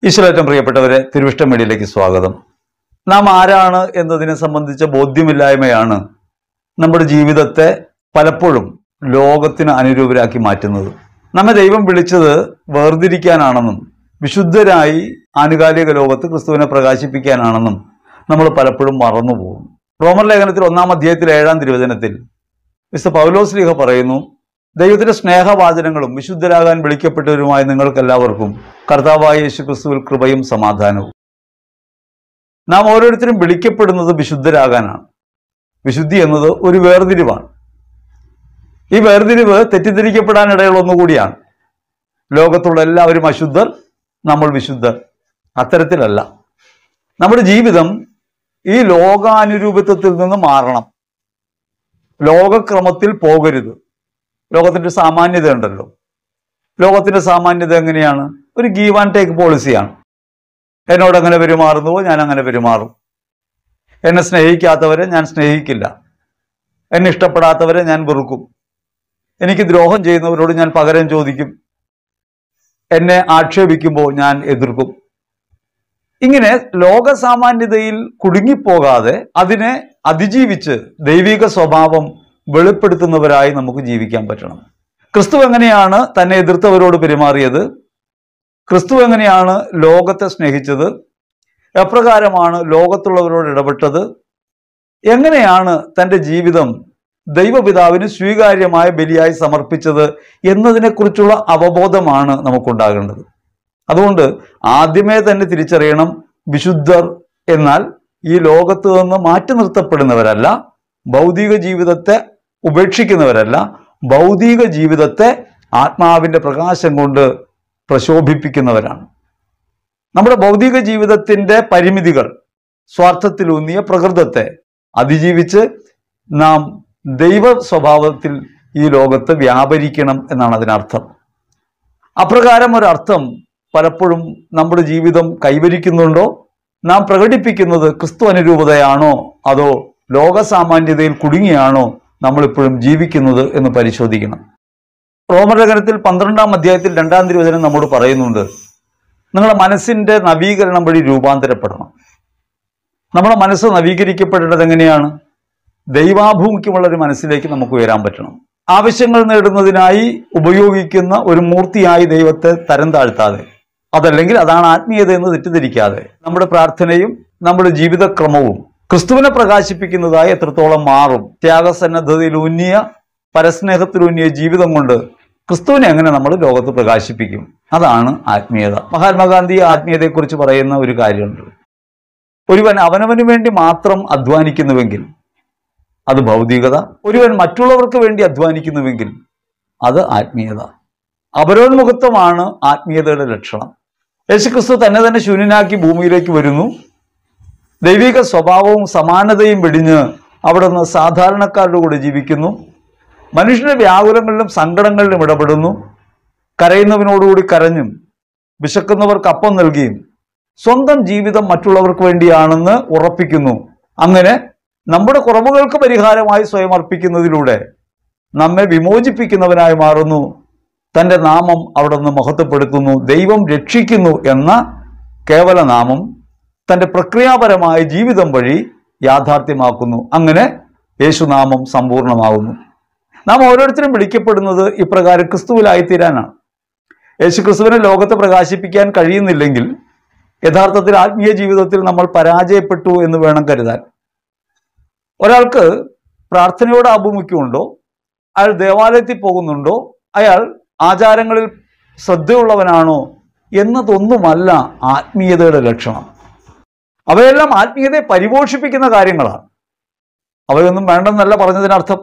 ഈശ്വരേറ്റം പ്രിയപ്പെട്ടവരെ തിരുവിഷ്ട മീഡിയയിലേക്ക് സ്വാഗതം നാം ആരാണ് എന്നതിനെ സംബന്ധിച്ച ബോധ്യമില്ലായ്മയാണ് നമ്മുടെ ജീവിതത്തെ പലപ്പോഴും ലോകത്തിന് അനുരൂപരാക്കി മാറ്റുന്നത് നമ്മെ ദൈവം വിളിച്ചത് വേർതിരിക്കാനാണെന്നും വിശുദ്ധരായി ആനുകാലിക ലോകത്ത് ക്രിസ്തുവിനെ പ്രകാശിപ്പിക്കാനാണെന്നും നമ്മൾ പലപ്പോഴും മറന്നുപോകും റോമർ ലേഖനത്തിൽ ഒന്നാം അധ്യായത്തിൽ ഏഴാം തിരുവചനത്തിൽ മിസ്റ്റർ പൗലോസ് ലീഹ പറയുന്നു ദൈവത്തിന്റെ സ്നേഹവാചനങ്ങളും വിശുദ്ധരാകാൻ വിളിക്കപ്പെട്ടവരുമായ നിങ്ങൾക്കെല്ലാവർക്കും കർത്താവായ യേശു ക്രിസ്തുവിൽ കൃപയും സമാധാനവും നാം ഓരോരുത്തരും വിളിക്കപ്പെടുന്നത് വിശുദ്ധരാകാനാണ് വിശുദ്ധി എന്നത് ഒരു വേർതിരിവാണ് ഈ വേർതിരിവ് തെറ്റിദ്ധരിക്കപ്പെടാനിടയുള്ള ഒന്നുകൂടിയാണ് ലോകത്തുള്ള എല്ലാവരും അശുദ്ധർ നമ്മൾ വിശുദ്ധർ അത്തരത്തിലല്ല നമ്മുടെ ജീവിതം ഈ ലോകാനുരൂപത്വത്തിൽ നിന്ന് മാറണം ലോകക്രമത്തിൽ പോകരുത് ലോകത്തിന്റെ സാമാന്യത ഉണ്ടല്ലോ ലോകത്തിന്റെ സാമാന്യത എങ്ങനെയാണ് ഒരു ഗീവ് ആൻഡ് ടേക്ക് പോളിസിയാണ് എന്നോട് അങ്ങനെ പെരുമാറുന്നുവോ ഞാൻ അങ്ങനെ പെരുമാറും എന്നെ സ്നേഹിക്കാത്തവരെ ഞാൻ സ്നേഹിക്കില്ല എന്നെ ഇഷ്ടപ്പെടാത്തവരെ ഞാൻ വെറുക്കും എനിക്ക് ദ്രോഹം ചെയ്യുന്നവരോട് ഞാൻ പകരം ചോദിക്കും എന്നെ ആക്ഷേപിക്കുമ്പോൾ ഞാൻ എതിർക്കും ഇങ്ങനെ ലോകസാമാന്യതയിൽ കുടുങ്ങിപ്പോകാതെ അതിനെ അതിജീവിച്ച് ദൈവിക സ്വഭാവം വെളിപ്പെടുത്തുന്നവരായി നമുക്ക് ജീവിക്കാൻ പറ്റണം ക്രിസ്തു എങ്ങനെയാണ് തന്നെ എതിർത്തവരോട് പെരുമാറിയത് ക്രിസ്തു എങ്ങനെയാണ് ലോകത്തെ സ്നേഹിച്ചത് എപ്രകാരമാണ് ലോകത്തുള്ളവരോട് ഇടപെട്ടത് എങ്ങനെയാണ് തൻ്റെ ജീവിതം ദൈവപിതാവിന് സ്വീകാര്യമായ ബലിയായി സമർപ്പിച്ചത് എന്നതിനെക്കുറിച്ചുള്ള അവബോധമാണ് നമുക്കുണ്ടാകേണ്ടത് അതുകൊണ്ട് ആദ്യമേ തന്നെ തിരിച്ചറിയണം വിശുദ്ധർ എന്നാൽ ഈ ലോകത്ത് നിന്ന് മാറ്റി നിർത്തപ്പെടുന്നവരല്ല ഭൗതിക ജീവിതത്തെ ഉപേക്ഷിക്കുന്നവരല്ല ഭൗതിക ജീവിതത്തെ ആത്മാവിന്റെ പ്രകാശം കൊണ്ട് പ്രശോഭിപ്പിക്കുന്നവരാണ് നമ്മുടെ ഭൗതിക ജീവിതത്തിന്റെ പരിമിതികൾ സ്വാർത്ഥത്തിലൂന്നിയ പ്രകൃതത്തെ അതിജീവിച്ച് നാം ദൈവ സ്വഭാവത്തിൽ ഈ ലോകത്ത് വ്യാപരിക്കണം എന്നാണ് അതിനർത്ഥം അപ്രകാരം ഒരർത്ഥം പലപ്പോഴും നമ്മുടെ ജീവിതം കൈവരിക്കുന്നുണ്ടോ നാം പ്രകടിപ്പിക്കുന്നത് ക്രിസ്തു അനുരൂപതയാണോ അതോ ലോകസാമാന്യതയിൽ കുടുങ്ങിയാണോ നമ്മളിപ്പോഴും ജീവിക്കുന്നത് എന്ന് പരിശോധിക്കണം റോമലേഖനത്തിൽ പന്ത്രണ്ടാം അധ്യായത്തിൽ രണ്ടാം തിരുവചനം നമ്മോട് പറയുന്നുണ്ട് നിങ്ങളുടെ മനസ്സിന്റെ നവീകരണം വഴി രൂപാന്തരപ്പെടണം നമ്മുടെ മനസ്സ് നവീകരിക്കപ്പെടേണ്ടത് എങ്ങനെയാണ് ദൈവാഭിമുഖ്യമുള്ള ഒരു മനസ്സിലേക്ക് നമുക്ക് ഉയരാൻ പറ്റണം ആവശ്യങ്ങൾ നേടുന്നതിനായി ഉപയോഗിക്കുന്ന ഒരു മൂർത്തിയായി ദൈവത്തെ തരം താഴ്ത്താതെ അതല്ലെങ്കിൽ അതാണ് ആത്മീയത എന്ന് തെറ്റിദ്ധരിക്കാതെ നമ്മുടെ പ്രാർത്ഥനയും നമ്മുടെ ജീവിതക്രമവും ക്രിസ്തുവിനെ പ്രകാശിപ്പിക്കുന്നതായി എത്രത്തോളം മാറും ത്യാഗസന്നദ്ധതയിലൂന്നിയ പരസ്നേഹത്തിലൂന്നിയ ജീവിതം കൊണ്ട് ക്രിസ്തുവിനെ എങ്ങനെ നമ്മൾ ലോകത്ത് പ്രകാശിപ്പിക്കും അതാണ് ആത്മീയത മഹാത്മാഗാന്ധി ആത്മീയതയെക്കുറിച്ച് പറയുന്ന ഒരു കാര്യമുണ്ട് ഒരുവൻ അവനവന് വേണ്ടി മാത്രം അധ്വാനിക്കുന്നുവെങ്കിൽ അത് ഭൗതികത ഒരുവൻ മറ്റുള്ളവർക്ക് വേണ്ടി അധ്വാനിക്കുന്നുവെങ്കിൽ അത് ആത്മീയത അപരോന്മുഖത്വമാണ് ആത്മീയതയുടെ ലക്ഷണം യേശുക്രിസ്തു തന്നെ തന്നെ ശൂന്യനാക്കി ഭൂമിയിലേക്ക് വരുന്നു ദൈവിക സ്വഭാവവും സമാനതയും വെടിഞ്ഞ് അവിടെ നിന്ന് സാധാരണക്കാരുടെ കൂടെ ജീവിക്കുന്നു മനുഷ്യന്റെ വ്യാകുലങ്ങളിലും സങ്കടങ്ങളിലും ഇടപെടുന്നു കരയുന്നവനോടുകൂടി കരഞ്ഞും വിശക്കുന്നവർക്ക് അപ്പം നൽകിയും സ്വന്തം ജീവിതം മറ്റുള്ളവർക്ക് വേണ്ടിയാണെന്ന് ഉറപ്പിക്കുന്നു അങ്ങനെ നമ്മുടെ കുറവുകൾക്ക് പരിഹാരമായി സ്വയം അർപ്പിക്കുന്നതിലൂടെ നമ്മെ വിമോചിപ്പിക്കുന്നവനായി മാറുന്നു തൻ്റെ നാമം അവിടെ നിന്ന് മഹത്വപ്പെടുത്തുന്നു ദൈവം രക്ഷിക്കുന്നു എന്ന കേവല നാമം തൻ്റെ പ്രക്രിയാപരമായ ജീവിതം വഴി യാഥാർത്ഥ്യമാക്കുന്നു അങ്ങനെ യേശുനാമം സമ്പൂർണ്ണമാകുന്നു നാം ഓരോരുത്തരും വിളിക്കപ്പെടുന്നത് ഇപ്രകാരം ക്രിസ്തുവിലായിത്തീരാനാണ് യേശു ക്രിസ്തുവിനെ ലോകത്തെ പ്രകാശിപ്പിക്കാൻ കഴിയുന്നില്ലെങ്കിൽ യഥാർത്ഥത്തിൽ ആത്മീയ ജീവിതത്തിൽ നമ്മൾ പരാജയപ്പെട്ടു എന്ന് വേണം കരുതാൻ ഒരാൾക്ക് പ്രാർത്ഥനയോട് ആഭിമുഖ്യമുണ്ടോ അയാൾ ദേവാലയത്തിൽ പോകുന്നുണ്ടോ അയാൾ ആചാരങ്ങളിൽ ശ്രദ്ധയുള്ളവനാണോ എന്നതൊന്നുമല്ല ആത്മീയതയുടെ ലക്ഷണം അവയെല്ലാം ആത്മീയതയെ പരിപോഷിപ്പിക്കുന്ന കാര്യങ്ങളാണ് അവയൊന്നും വേണ്ടെന്നല്ല പറഞ്ഞതിനർത്ഥം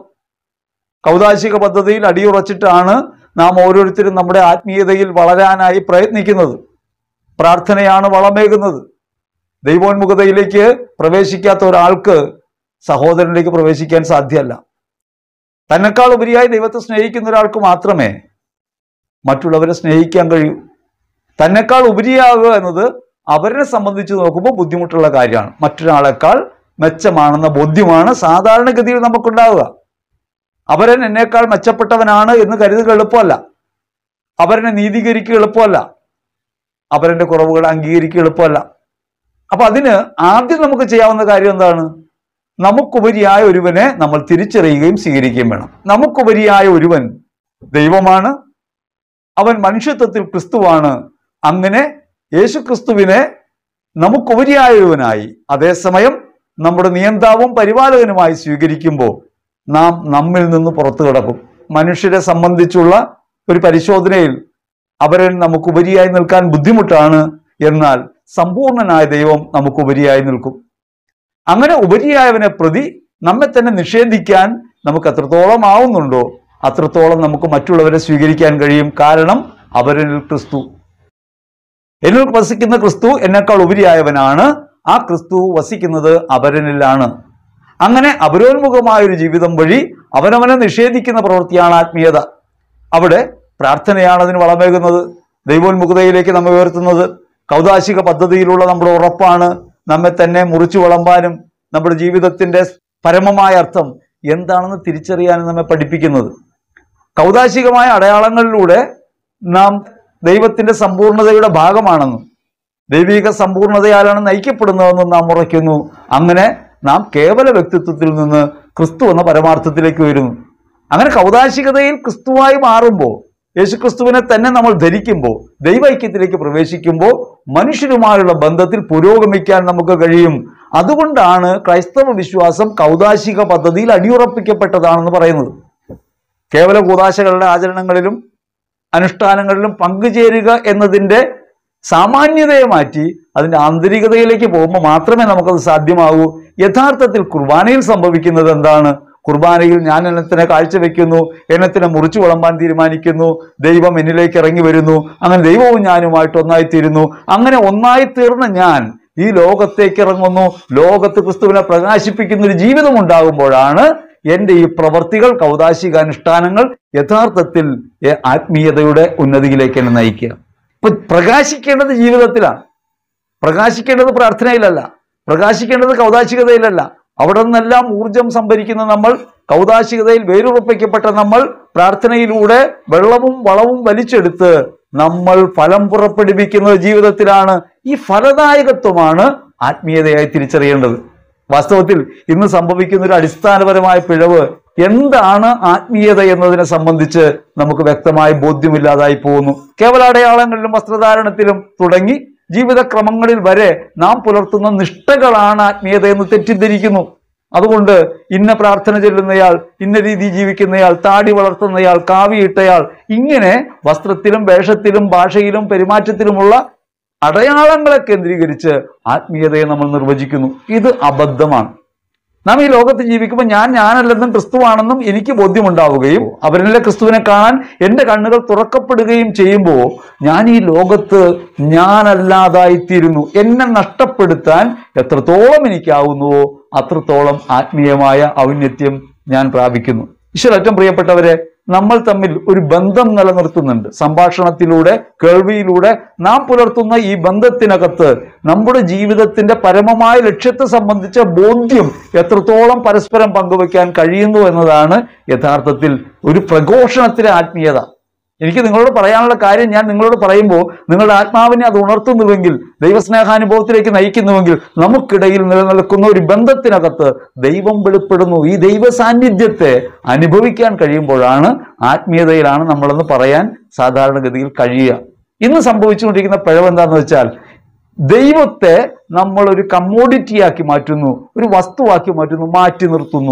കൗതാശിക പദ്ധതിയിൽ അടിയുറച്ചിട്ടാണ് നാം ഓരോരുത്തരും നമ്മുടെ ആത്മീയതയിൽ വളരാനായി പ്രയത്നിക്കുന്നത് പ്രാർത്ഥനയാണ് വളമേകുന്നത് ദൈവോന്മുഖതയിലേക്ക് പ്രവേശിക്കാത്ത ഒരാൾക്ക് സഹോദരനിലേക്ക് പ്രവേശിക്കാൻ സാധ്യമല്ല തന്നെക്കാൾ ഉപരിയായി ദൈവത്തെ സ്നേഹിക്കുന്ന ഒരാൾക്ക് മാത്രമേ മറ്റുള്ളവരെ സ്നേഹിക്കാൻ കഴിയൂ തന്നെക്കാൾ ഉപരിയാകുക എന്നത് അവരെ സംബന്ധിച്ച് നോക്കുമ്പോൾ ബുദ്ധിമുട്ടുള്ള കാര്യമാണ് മറ്റൊരാളെക്കാൾ മെച്ചമാണെന്ന ബോധ്യമാണ് സാധാരണഗതിയിൽ നമുക്കുണ്ടാവുക അവരൻ എന്നേക്കാൾ മെച്ചപ്പെട്ടവനാണ് എന്ന് കരുതുക എളുപ്പമല്ല അവരനെ നീതീകരിക്കുക എളുപ്പമല്ല അപരന്റെ കുറവുകൾ അംഗീകരിക്കുക എളുപ്പമല്ല അപ്പൊ അതിന് ആദ്യം നമുക്ക് ചെയ്യാവുന്ന കാര്യം എന്താണ് നമുക്കുപരിയായ ഒരുവനെ നമ്മൾ തിരിച്ചറിയുകയും സ്വീകരിക്കുകയും വേണം നമുക്കുപരിയായ ഒരുവൻ ദൈവമാണ് അവൻ മനുഷ്യത്വത്തിൽ ക്രിസ്തുവാണ് അങ്ങനെ യേശു ക്രിസ്തുവിനെ നമുക്കുപരിയായ ഒരുവനായി അതേസമയം നമ്മുടെ നിയന്താവും പരിപാലകനുമായി സ്വീകരിക്കുമ്പോൾ നാം നമ്മിൽ നിന്ന് പുറത്തു കിടക്കും മനുഷ്യരെ സംബന്ധിച്ചുള്ള ഒരു പരിശോധനയിൽ അവരൻ നമുക്കുപരിയായി നിൽക്കാൻ ബുദ്ധിമുട്ടാണ് എന്നാൽ സമ്പൂർണനായ ദൈവം നമുക്കുപരിയായി നിൽക്കും അങ്ങനെ ഉപരിയായവനെ പ്രതി നമ്മെ തന്നെ നിഷേധിക്കാൻ നമുക്ക് എത്രത്തോളം ആവുന്നുണ്ടോ അത്രത്തോളം നമുക്ക് മറ്റുള്ളവരെ സ്വീകരിക്കാൻ കഴിയും കാരണം അവരിൽ ക്രിസ്തു എന്നിൽ വസിക്കുന്ന ക്രിസ്തു എന്നെക്കാൾ ഉപരിയായവനാണ് ആ ക്രിസ്തു വസിക്കുന്നത് അപരനിലാണ് അങ്ങനെ അപരോന്മുഖമായ ഒരു ജീവിതം വഴി അവനവനെ നിഷേധിക്കുന്ന പ്രവൃത്തിയാണ് ആത്മീയത അവിടെ പ്രാർത്ഥനയാണ് അതിന് വളമേകുന്നത് ദൈവോന്മുഖതയിലേക്ക് നമ്മെ ഉയർത്തുന്നത് കൗതാശിക പദ്ധതിയിലുള്ള നമ്മുടെ ഉറപ്പാണ് നമ്മെ തന്നെ മുറിച്ചു വിളമ്പാനും നമ്മുടെ ജീവിതത്തിന്റെ പരമമായ അർത്ഥം എന്താണെന്ന് തിരിച്ചറിയാനും നമ്മെ പഠിപ്പിക്കുന്നത് കൗതാശികമായ അടയാളങ്ങളിലൂടെ നാം ദൈവത്തിന്റെ സമ്പൂർണതയുടെ ഭാഗമാണെന്നും ദൈവിക സമ്പൂർണതയാലാണ് നയിക്കപ്പെടുന്നതെന്നും നാം ഉറയ്ക്കുന്നു അങ്ങനെ നാം കേവല വ്യക്തിത്വത്തിൽ നിന്ന് ക്രിസ്തു എന്ന പരമാർത്ഥത്തിലേക്ക് വരുന്നു അങ്ങനെ കൗതാശികതയിൽ ക്രിസ്തുവായി മാറുമ്പോൾ യേശുക്രിസ്തുവിനെ തന്നെ നമ്മൾ ധരിക്കുമ്പോൾ ദൈവൈക്യത്തിലേക്ക് പ്രവേശിക്കുമ്പോൾ മനുഷ്യരുമായുള്ള ബന്ധത്തിൽ പുരോഗമിക്കാൻ നമുക്ക് കഴിയും അതുകൊണ്ടാണ് ക്രൈസ്തവ വിശ്വാസം കൗതാശിക പദ്ധതിയിൽ അടിയുറപ്പിക്കപ്പെട്ടതാണെന്ന് പറയുന്നത് കേവല കൂതാശകളുടെ ആചരണങ്ങളിലും അനുഷ്ഠാനങ്ങളിലും പങ്കുചേരുക എന്നതിൻ്റെ സാമാന്യതയെ മാറ്റി അതിൻ്റെ ആന്തരികതയിലേക്ക് പോകുമ്പോൾ മാത്രമേ നമുക്കത് സാധ്യമാകൂ യഥാർത്ഥത്തിൽ കുർബാനയിൽ സംഭവിക്കുന്നത് എന്താണ് കുർബാനയിൽ ഞാൻ എണ്ണത്തിനെ കാഴ്ചവെക്കുന്നു എണ്ണത്തിനെ മുറിച്ചു വിളമ്പാൻ തീരുമാനിക്കുന്നു ദൈവം എന്നിലേക്ക് ഇറങ്ങി വരുന്നു അങ്ങനെ ദൈവവും ഞാനുമായിട്ട് ഒന്നായിത്തീരുന്നു അങ്ങനെ ഒന്നായിത്തീർന്ന ഞാൻ ഈ ലോകത്തേക്ക് ഇറങ്ങുന്നു ലോകത്ത് ക്രിസ്തുവിനെ പ്രകാശിപ്പിക്കുന്ന ഒരു ജീവിതം ഉണ്ടാകുമ്പോഴാണ് എൻ്റെ ഈ പ്രവർത്തികൾ കൗതാശിക അനുഷ്ഠാനങ്ങൾ യഥാർത്ഥത്തിൽ എ- ആത്മീയതയുടെ ഉന്നതിയിലേക്ക് എന്നെ നയിക്കുക ഇപ്പൊ പ്രകാശിക്കേണ്ടത് ജീവിതത്തിലാണ് പ്രകാശിക്കേണ്ടത് പ്രാർത്ഥനയിലല്ല പ്രകാശിക്കേണ്ടത് കൗതാശികതയിലല്ല അവിടെ നിന്നെല്ലാം ഊർജം സംഭരിക്കുന്ന നമ്മൾ കൗതാശികതയിൽ വേരുറപ്പിക്കപ്പെട്ട നമ്മൾ പ്രാർത്ഥനയിലൂടെ വെള്ളവും വളവും വലിച്ചെടുത്ത് നമ്മൾ ഫലം പുറപ്പെടുവിക്കുന്ന ജീവിതത്തിലാണ് ഈ ഫലദായകത്വമാണ് ആത്മീയതയായി തിരിച്ചറിയേണ്ടത് വാസ്തവത്തിൽ ഇന്ന് സംഭവിക്കുന്ന ഒരു അടിസ്ഥാനപരമായ പിഴവ് എന്താണ് ആത്മീയത എന്നതിനെ സംബന്ധിച്ച് നമുക്ക് വ്യക്തമായ ബോധ്യമില്ലാതായി പോകുന്നു കേവല അടയാളങ്ങളിലും വസ്ത്രധാരണത്തിലും തുടങ്ങി ജീവിതക്രമങ്ങളിൽ വരെ നാം പുലർത്തുന്ന നിഷ്ഠകളാണ് ആത്മീയത എന്ന് തെറ്റിദ്ധരിക്കുന്നു അതുകൊണ്ട് ഇന്ന പ്രാർത്ഥന ചൊല്ലുന്നയാൾ ഇന്ന രീതി ജീവിക്കുന്നയാൾ താടി വളർത്തുന്നയാൾ കാവിയിട്ടയാൾ ഇങ്ങനെ വസ്ത്രത്തിലും വേഷത്തിലും ഭാഷയിലും പെരുമാറ്റത്തിലുമുള്ള അടയാളങ്ങളെ കേന്ദ്രീകരിച്ച് ആത്മീയതയെ നമ്മൾ നിർവചിക്കുന്നു ഇത് അബദ്ധമാണ് നാം ഈ ലോകത്ത് ജീവിക്കുമ്പോൾ ഞാൻ ഞാനല്ലെന്നും ക്രിസ്തുവാണെന്നും എനിക്ക് ബോധ്യമുണ്ടാവുകയും അവരിലെ ക്രിസ്തുവിനെ കാണാൻ എൻ്റെ കണ്ണുകൾ തുറക്കപ്പെടുകയും ചെയ്യുമ്പോൾ ഞാൻ ഈ ലോകത്ത് ഞാനല്ലാതായിത്തീരുന്നു എന്നെ നഷ്ടപ്പെടുത്താൻ എത്രത്തോളം എനിക്കാവുന്നുവോ അത്രത്തോളം ആത്മീയമായ ഔന്നത്യം ഞാൻ പ്രാപിക്കുന്നു ഈശ്വര ഏറ്റവും പ്രിയപ്പെട്ടവരെ നമ്മൾ തമ്മിൽ ഒരു ബന്ധം നിലനിർത്തുന്നുണ്ട് സംഭാഷണത്തിലൂടെ കേൾവിയിലൂടെ നാം പുലർത്തുന്ന ഈ ബന്ധത്തിനകത്ത് നമ്മുടെ ജീവിതത്തിന്റെ പരമമായ ലക്ഷ്യത്തെ സംബന്ധിച്ച ബോധ്യം എത്രത്തോളം പരസ്പരം പങ്കുവയ്ക്കാൻ കഴിയുന്നു എന്നതാണ് യഥാർത്ഥത്തിൽ ഒരു പ്രഘോഷണത്തിലെ ആത്മീയത എനിക്ക് നിങ്ങളോട് പറയാനുള്ള കാര്യം ഞാൻ നിങ്ങളോട് പറയുമ്പോൾ നിങ്ങളുടെ ആത്മാവിനെ അത് ഉണർത്തുന്നുവെങ്കിൽ ദൈവസ്നേഹാനുഭവത്തിലേക്ക് നയിക്കുന്നുവെങ്കിൽ നമുക്കിടയിൽ നിലനിൽക്കുന്ന ഒരു ബന്ധത്തിനകത്ത് ദൈവം വെളിപ്പെടുന്നു ഈ ദൈവ സാന്നിധ്യത്തെ അനുഭവിക്കാൻ കഴിയുമ്പോഴാണ് ആത്മീയതയിലാണ് നമ്മളെന്ന് പറയാൻ സാധാരണഗതിയിൽ കഴിയുക ഇന്ന് സംഭവിച്ചുകൊണ്ടിരിക്കുന്ന പിഴവ് എന്താണെന്ന് വെച്ചാൽ ദൈവത്തെ നമ്മൾ ഒരു കമ്മോഡിറ്റിയാക്കി മാറ്റുന്നു ഒരു വസ്തുവാക്കി മാറ്റുന്നു മാറ്റി നിർത്തുന്നു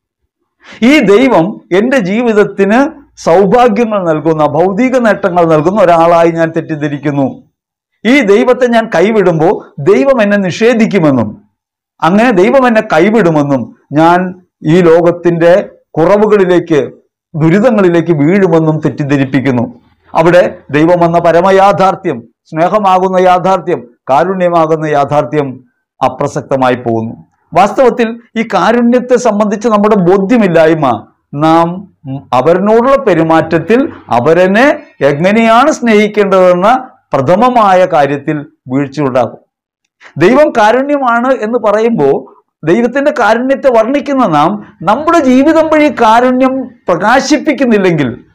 ഈ ദൈവം എൻ്റെ ജീവിതത്തിന് സൗഭാഗ്യങ്ങൾ നൽകുന്ന ഭൗതിക നേട്ടങ്ങൾ നൽകുന്ന ഒരാളായി ഞാൻ തെറ്റിദ്ധരിക്കുന്നു ഈ ദൈവത്തെ ഞാൻ കൈവിടുമ്പോൾ ദൈവം എന്നെ നിഷേധിക്കുമെന്നും അങ്ങനെ ദൈവം എന്നെ കൈവിടുമെന്നും ഞാൻ ഈ ലോകത്തിന്റെ കുറവുകളിലേക്ക് ദുരിതങ്ങളിലേക്ക് വീഴുമെന്നും തെറ്റിദ്ധരിപ്പിക്കുന്നു അവിടെ ദൈവം എന്ന പരമയാഥാർത്ഥ്യം സ്നേഹമാകുന്ന യാഥാർത്ഥ്യം കാരുണ്യമാകുന്ന യാഥാർത്ഥ്യം അപ്രസക്തമായി പോകുന്നു വാസ്തവത്തിൽ ഈ കാരുണ്യത്തെ സംബന്ധിച്ച് നമ്മുടെ ബോധ്യമില്ലായ്മ നാം ഉം, അവരിനോടുള്ള പെരുമാറ്റത്തിൽ അവരനെ എങ്ങനെയാണ് സ്നേഹിക്കേണ്ടതെന്ന പ്രഥമമായ കാര്യത്തിൽ വീഴ്ചയുണ്ടാകും ദൈവം കാരുണ്യമാണ് എന്ന് പറയുമ്പോൾ ദൈവത്തിന്റെ കാരുണ്യത്തെ വർണ്ണിക്കുന്ന നാം നമ്മുടെ ജീവിതം വഴി കാരുണ്യം പ്രകാശിപ്പിക്കുന്നില്ലെങ്കിൽ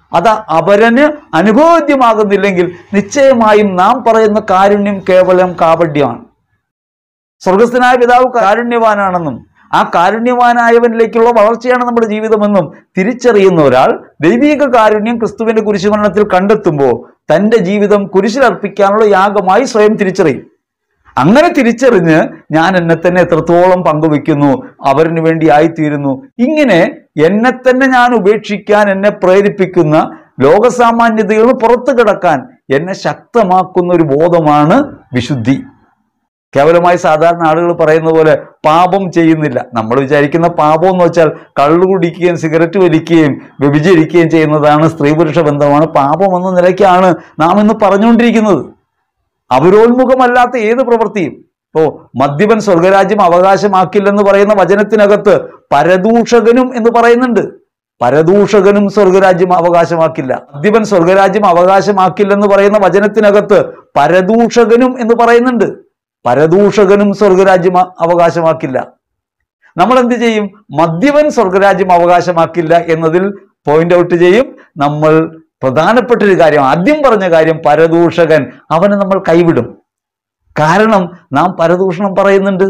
അത് അവരന് അനുഭവദ്യമാകുന്നില്ലെങ്കിൽ നിശ്ചയമായും നാം പറയുന്ന കാരുണ്യം കേവലം കാപഡ്യമാണ് സ്വർഗസ്ഥനായ പിതാവ് കാരുണ്യവാനാണെന്നും ആ കാരുണ്യവാനായവനിലേക്കുള്ള വളർച്ചയാണ് നമ്മുടെ ജീവിതമെന്നും തിരിച്ചറിയുന്ന ഒരാൾ ദൈവിക കാരുണ്യം ക്രിസ്തുവിന്റെ കുരിശുമരണത്തിൽ കണ്ടെത്തുമ്പോൾ തന്റെ ജീവിതം കുരിശിലർപ്പിക്കാനുള്ള യാഗമായി സ്വയം തിരിച്ചറിയും അങ്ങനെ തിരിച്ചറിഞ്ഞ് ഞാൻ എന്നെ തന്നെ എത്രത്തോളം പങ്കുവെക്കുന്നു അവരിന് വേണ്ടി ആയിത്തീരുന്നു ഇങ്ങനെ എന്നെ തന്നെ ഞാൻ ഉപേക്ഷിക്കാൻ എന്നെ പ്രേരിപ്പിക്കുന്ന ലോകസാമാന്യതയിൽ നിന്ന് പുറത്തു കിടക്കാൻ എന്നെ ശക്തമാക്കുന്ന ഒരു ബോധമാണ് വിശുദ്ധി കേവലമായി സാധാരണ ആളുകൾ പറയുന്ന പോലെ പാപം ചെയ്യുന്നില്ല നമ്മൾ വിചാരിക്കുന്ന പാപം എന്ന് വെച്ചാൽ കള്ളു കുടിക്കുകയും സിഗരറ്റ് വലിക്കുകയും വ്യഭിചരിക്കുകയും ചെയ്യുന്നതാണ് സ്ത്രീ പുരുഷ ബന്ധമാണ് പാപം എന്ന നിലയ്ക്കാണ് നാം ഇന്ന് പറഞ്ഞുകൊണ്ടിരിക്കുന്നത് അവരോന്മുഖമല്ലാത്ത ഏത് പ്രവൃത്തിയും ഇപ്പോ മദ്യപൻ സ്വർഗരാജ്യം അവകാശമാക്കില്ലെന്ന് പറയുന്ന വചനത്തിനകത്ത് പരദൂഷകനും എന്ന് പറയുന്നുണ്ട് പരദൂഷകനും സ്വർഗരാജ്യം അവകാശമാക്കില്ല മദ്യപൻ സ്വർഗരാജ്യം അവകാശമാക്കില്ലെന്ന് പറയുന്ന വചനത്തിനകത്ത് പരദൂഷകനും എന്ന് പറയുന്നുണ്ട് പരദൂഷകനും സ്വർഗരാജ്യം അ- അവകാശമാക്കില്ല നമ്മൾ എന്ത് ചെയ്യും മദ്യപൻ സ്വർഗരാജ്യം അവകാശമാക്കില്ല എന്നതിൽ പോയിന്റ് ഔട്ട് ചെയ്യും നമ്മൾ പ്രധാനപ്പെട്ട ഒരു കാര്യം ആദ്യം പറഞ്ഞ കാര്യം പരദൂഷകൻ അവനെ നമ്മൾ കൈവിടും കാരണം നാം പരദൂഷണം പറയുന്നുണ്ട്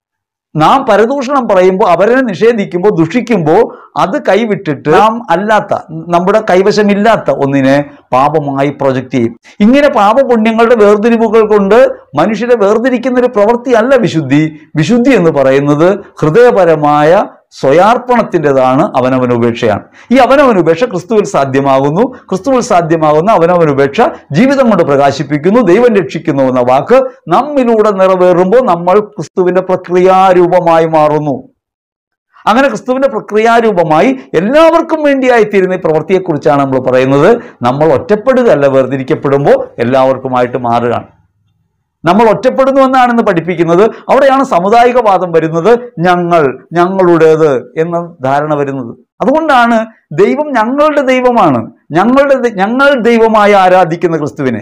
നാം പരദൂഷണം പറയുമ്പോൾ അവരെ നിഷേധിക്കുമ്പോൾ ദുഷിക്കുമ്പോൾ അത് കൈവിട്ടിട്ട് നാം അല്ലാത്ത നമ്മുടെ കൈവശമില്ലാത്ത ഒന്നിനെ പാപമായി പ്രൊജക്റ്റ് ചെയ്യും ഇങ്ങനെ പാപപുണ്യങ്ങളുടെ വേർതിരിവുകൾ കൊണ്ട് മനുഷ്യരെ വേർതിരിക്കുന്ന ഒരു പ്രവൃത്തിയല്ല വിശുദ്ധി വിശുദ്ധി എന്ന് പറയുന്നത് ഹൃദയപരമായ സ്വയാർപ്പണത്തിൻ്റെതാണ് അവനവൻ ഉപേക്ഷയാണ് ഈ അവനവൻ ഉപേക്ഷ ക്രിസ്തുവിൽ സാധ്യമാകുന്നു ക്രിസ്തുവിൽ സാധ്യമാകുന്ന അവനവൻ ഉപേക്ഷ ജീവിതം കൊണ്ട് പ്രകാശിപ്പിക്കുന്നു ദൈവം രക്ഷിക്കുന്നു എന്ന വാക്ക് നമ്മിലൂടെ നിറവേറുമ്പോൾ നമ്മൾ ക്രിസ്തുവിന്റെ പ്രക്രിയാരൂപമായി മാറുന്നു അങ്ങനെ ക്രിസ്തുവിന്റെ പ്രക്രിയാരൂപമായി എല്ലാവർക്കും വേണ്ടിയായി തീരുന്ന ഈ പ്രവൃത്തിയെക്കുറിച്ചാണ് നമ്മൾ പറയുന്നത് നമ്മൾ ഒറ്റപ്പെടുകയല്ല വേർതിരിക്കപ്പെടുമ്പോൾ എല്ലാവർക്കുമായിട്ട് മാറുകയാണ് നമ്മൾ ഒറ്റപ്പെടുന്നു എന്നാണ് ഇന്ന് പഠിപ്പിക്കുന്നത് അവിടെയാണ് സാമുദായികവാദം വരുന്നത് ഞങ്ങൾ ഞങ്ങളുടേത് എന്ന ധാരണ വരുന്നത് അതുകൊണ്ടാണ് ദൈവം ഞങ്ങളുടെ ദൈവമാണ് ഞങ്ങളുടെ ദൈ- ഞങ്ങൾ ദൈവമായി ആരാധിക്കുന്ന ക്രിസ്തുവിനെ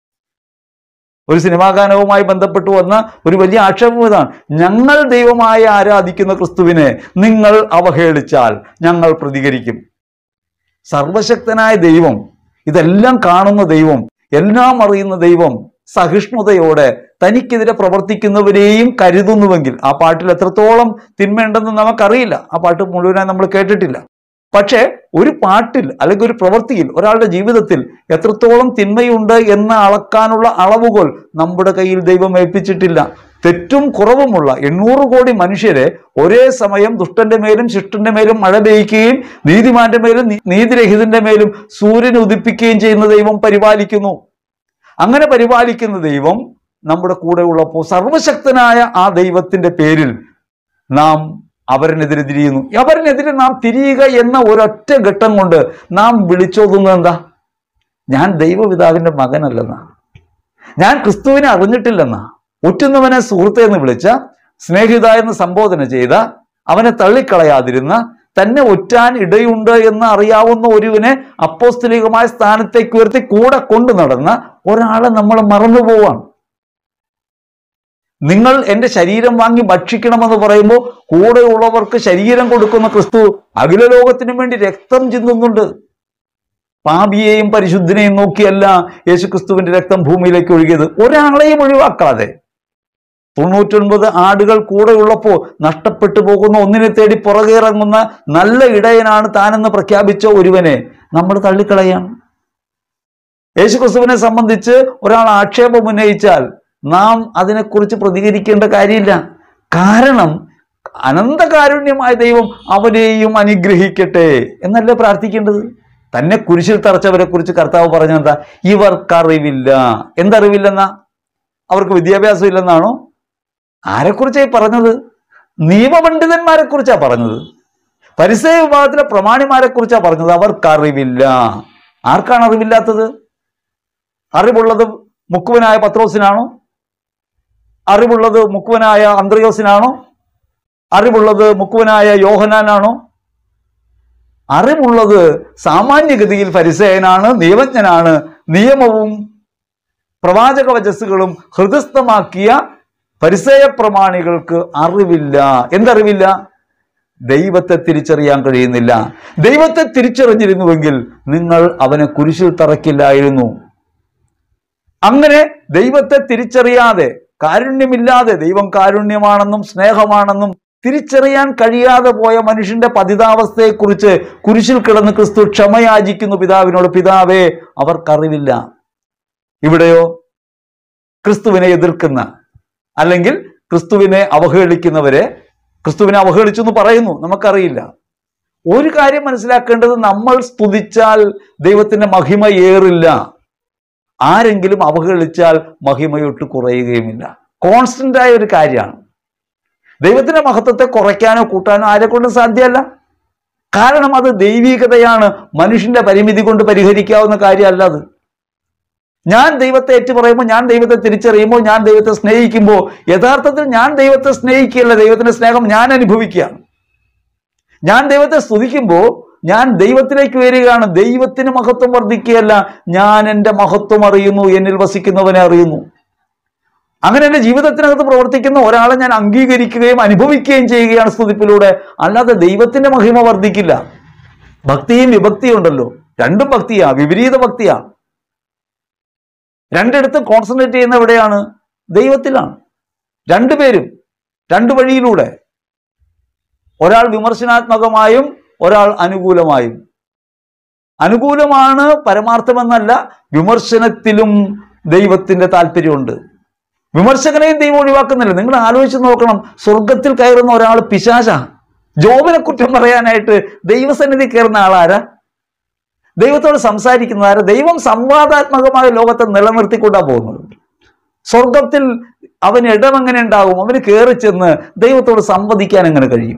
ഒരു സിനിമാ ഗാനവുമായി ബന്ധപ്പെട്ട് വന്ന ഒരു വലിയ ആക്ഷേപം ഇതാണ് ഞങ്ങൾ ദൈവമായി ആരാധിക്കുന്ന ക്രിസ്തുവിനെ നിങ്ങൾ അവഹേളിച്ചാൽ ഞങ്ങൾ പ്രതികരിക്കും സർവശക്തനായ ദൈവം ഇതെല്ലാം കാണുന്ന ദൈവം എല്ലാം അറിയുന്ന ദൈവം സഹിഷ്ണുതയോടെ തനിക്കെതിരെ പ്രവർത്തിക്കുന്നവരെയും കരുതുന്നുവെങ്കിൽ ആ പാട്ടിൽ എത്രത്തോളം തിന്മയുണ്ടെന്ന് നമുക്കറിയില്ല ആ പാട്ട് മുഴുവനായി നമ്മൾ കേട്ടിട്ടില്ല പക്ഷേ ഒരു പാട്ടിൽ അല്ലെങ്കിൽ ഒരു പ്രവൃത്തിയിൽ ഒരാളുടെ ജീവിതത്തിൽ എത്രത്തോളം തിന്മയുണ്ട് എന്ന് അളക്കാനുള്ള അളവുകൾ നമ്മുടെ കയ്യിൽ ദൈവം ഏൽപ്പിച്ചിട്ടില്ല തെറ്റും കുറവുമുള്ള എണ്ണൂറ് കോടി മനുഷ്യരെ ഒരേ സമയം ദുഷ്ടന്റെ മേലും ശിഷ്ടന്റെ മേലും മഴ പെയ്യ്ക്കുകയും നീതിമാന്റെ മേലും നീ- നീതിരഹിതന്റെ മേലും സൂര്യൻ ഉദിപ്പിക്കുകയും ചെയ്യുന്ന ദൈവം പരിപാലിക്കുന്നു അങ്ങനെ പരിപാലിക്കുന്ന ദൈവം നമ്മുടെ കൂടെ ഉള്ളപ്പോൾ സർവശക്തനായ ആ ദൈവത്തിന്റെ പേരിൽ നാം അവരിനെതിരെ തിരിയുന്നു അവരിനെതിരെ നാം തിരിയുക എന്ന ഒരൊറ്റ ഘട്ടം കൊണ്ട് നാം വിളിച്ചോതുന്നത് എന്താ ഞാൻ ദൈവപിതാവിന്റെ മകനല്ലെന്നാ ഞാൻ ക്രിസ്തുവിനെ അറിഞ്ഞിട്ടില്ലെന്നാ ഒറ്റുന്നവനെ സുഹൃത്തെ എന്ന് വിളിച്ച സ്നേഹിത എന്ന് സംബോധന ചെയ്ത അവനെ തള്ളിക്കളയാതിരുന്ന തന്നെ ഒറ്റാൻ ഇടയുണ്ട് എന്ന് അറിയാവുന്ന ഒരുവനെ അപ്പോസ്തലികമായ സ്ഥാനത്തേക്ക് ഉയർത്തി കൂടെ കൊണ്ടു നടന്ന ഒരാളെ നമ്മൾ മറന്നുപോവാണ് നിങ്ങൾ എൻ്റെ ശരീരം വാങ്ങി ഭക്ഷിക്കണമെന്ന് പറയുമ്പോൾ കൂടെയുള്ളവർക്ക് ശരീരം കൊടുക്കുന്ന ക്രിസ്തു അഖില ലോകത്തിനു വേണ്ടി രക്തം ചിന്തുന്നുണ്ട് പാപിയെയും പരിശുദ്ധനെയും നോക്കിയല്ല യേശു ക്രിസ്തുവിന്റെ രക്തം ഭൂമിയിലേക്ക് ഒഴുകിയത് ഒരാളെയും ഒഴിവാക്കാതെ തൊണ്ണൂറ്റൊൻപത് ആടുകൾ കൂടെയുള്ളപ്പോൾ നഷ്ടപ്പെട്ടു പോകുന്ന ഒന്നിനെ തേടി പുറകെ ഇറങ്ങുന്ന നല്ല ഇടയനാണ് താനെന്ന് പ്രഖ്യാപിച്ച ഒരുവനെ നമ്മൾ തള്ളിക്കളയാണ് യേശു ക്രിസ്തുവിനെ സംബന്ധിച്ച് ഒരാൾ ആക്ഷേപം ഉന്നയിച്ചാൽ നാം അതിനെക്കുറിച്ച് പ്രതികരിക്കേണ്ട കാര്യമില്ല കാരണം അനന്തകാരുണ്യമായ ദൈവം അവനെയും അനുഗ്രഹിക്കട്ടെ എന്നല്ലേ പ്രാർത്ഥിക്കേണ്ടത് തന്നെ കുരിശിൽ തറച്ചവരെ കുറിച്ച് കർത്താവ് പറഞ്ഞെന്താ ഇവർക്കറിവില്ല എന്തറിവില്ലെന്നാ അവർക്ക് വിദ്യാഭ്യാസം ഇല്ലെന്നാണോ ആരെക്കുറിച്ചായി പറഞ്ഞത് നിയമപണ്ഡിതന്മാരെ കുറിച്ചാ പറഞ്ഞത് പരിസര വിഭാഗത്തിലെ പ്രമാണിമാരെ കുറിച്ചാ പറഞ്ഞത് അവർക്കറിവില്ല ആർക്കാണ് അറിവില്ലാത്തത് അറിവുള്ളത് മുക്കുവനായ പത്രോസിനാണോ അറിവുള്ളത് മുക്കുവനായ അന്ത്രയോസിനാണോ അറിവുള്ളത് മുക്കുവനായ യോഹനാനാണോ അറിവുള്ളത് സാമാന്യഗതിയിൽ പരിസയനാണ് നിയമജ്ഞനാണ് നിയമവും പ്രവാചക വചസ്സുകളും ഹൃദയസ്ഥമാക്കിയ പരിസയ പ്രമാണികൾക്ക് അറിവില്ല എന്തറിവില്ല ദൈവത്തെ തിരിച്ചറിയാൻ കഴിയുന്നില്ല ദൈവത്തെ തിരിച്ചറിഞ്ഞിരുന്നുവെങ്കിൽ നിങ്ങൾ അവനെ കുരിശിൽ തറക്കില്ലായിരുന്നു അങ്ങനെ ദൈവത്തെ തിരിച്ചറിയാതെ കാരുണ്യമില്ലാതെ ദൈവം കാരുണ്യമാണെന്നും സ്നേഹമാണെന്നും തിരിച്ചറിയാൻ കഴിയാതെ പോയ മനുഷ്യന്റെ പതിതാവസ്ഥയെക്കുറിച്ച് കുരിശിൽ കിടന്ന് ക്രിസ്തു ക്ഷമയാചിക്കുന്നു പിതാവിനോട് പിതാവേ അവർക്കറിവില്ല ഇവിടെയോ ക്രിസ്തുവിനെ എതിർക്കുന്ന അല്ലെങ്കിൽ ക്രിസ്തുവിനെ അവഹേളിക്കുന്നവരെ ക്രിസ്തുവിനെ അവഹേളിച്ചു എന്ന് പറയുന്നു നമുക്കറിയില്ല ഒരു കാര്യം മനസ്സിലാക്കേണ്ടത് നമ്മൾ സ്തുതിച്ചാൽ ദൈവത്തിന്റെ മഹിമ ഏറില്ല ആരെങ്കിലും അവഹേളിച്ചാൽ മഹിമയൊട്ട് കുറയുകയുമില്ല കോൺസ്റ്റന്റ് ആയ ഒരു കാര്യമാണ് ദൈവത്തിന്റെ മഹത്വത്തെ കുറയ്ക്കാനോ കൂട്ടാനോ ആരെ കൊണ്ടും സാധ്യമല്ല കാരണം അത് ദൈവികതയാണ് മനുഷ്യന്റെ പരിമിതി കൊണ്ട് പരിഹരിക്കാവുന്ന കാര്യമല്ല അത് ഞാൻ ദൈവത്തെ ഏറ്റു പറയുമ്പോൾ ഞാൻ ദൈവത്തെ തിരിച്ചറിയുമ്പോൾ ഞാൻ ദൈവത്തെ സ്നേഹിക്കുമ്പോൾ യഥാർത്ഥത്തിൽ ഞാൻ ദൈവത്തെ സ്നേഹിക്കുകയല്ല ദൈവത്തിന്റെ സ്നേഹം ഞാൻ അനുഭവിക്കുകയാണ് ഞാൻ ദൈവത്തെ സ്തുതിക്കുമ്പോൾ ഞാൻ ദൈവത്തിലേക്ക് വരികയാണ് ദൈവത്തിന് മഹത്വം വർദ്ധിക്കുകയല്ല ഞാൻ എൻ്റെ മഹത്വം അറിയുന്നു എന്നിൽ വസിക്കുന്നവനെ അറിയുന്നു അങ്ങനെ എൻ്റെ ജീവിതത്തിനകത്ത് പ്രവർത്തിക്കുന്ന ഒരാളെ ഞാൻ അംഗീകരിക്കുകയും അനുഭവിക്കുകയും ചെയ്യുകയാണ് സ്തുതിപ്പിലൂടെ അല്ലാതെ ദൈവത്തിന്റെ മഹിമ വർദ്ധിക്കില്ല ഭക്തിയും വിഭക്തിയും ഉണ്ടല്ലോ രണ്ടും ഭക്തിയാ വിപരീത ഭക്തിയാ രണ്ടിടത്തും കോൺസെൻട്രേറ്റ് ചെയ്യുന്ന എവിടെയാണ് ദൈവത്തിലാണ് രണ്ടുപേരും രണ്ടു വഴിയിലൂടെ ഒരാൾ വിമർശനാത്മകമായും ഒരാൾ അനുകൂലമായും അനുകൂലമാണ് പരമാർത്ഥമെന്നല്ല വിമർശനത്തിലും ദൈവത്തിന്റെ താല്പര്യമുണ്ട് വിമർശകനെയും ദൈവം ഒഴിവാക്കുന്നില്ല നിങ്ങൾ ആലോചിച്ച് നോക്കണം സ്വർഗത്തിൽ കയറുന്ന ഒരാൾ പിശാച ജോബിനെ കുറ്റം പറയാനായിട്ട് ദൈവസന്നിധി കയറുന്ന ആളാരാ ദൈവത്തോട് സംസാരിക്കുന്നത് ആരാ ദൈവം സംവാദാത്മകമായ ലോകത്തെ നിലനിർത്തിക്കൊണ്ടാ പോകുന്നത് സ്വർഗത്തിൽ അവന് ഇടമെങ്ങനെ ഉണ്ടാകും അവന് കയറി ചെന്ന് ദൈവത്തോട് സംവദിക്കാൻ എങ്ങനെ കഴിയും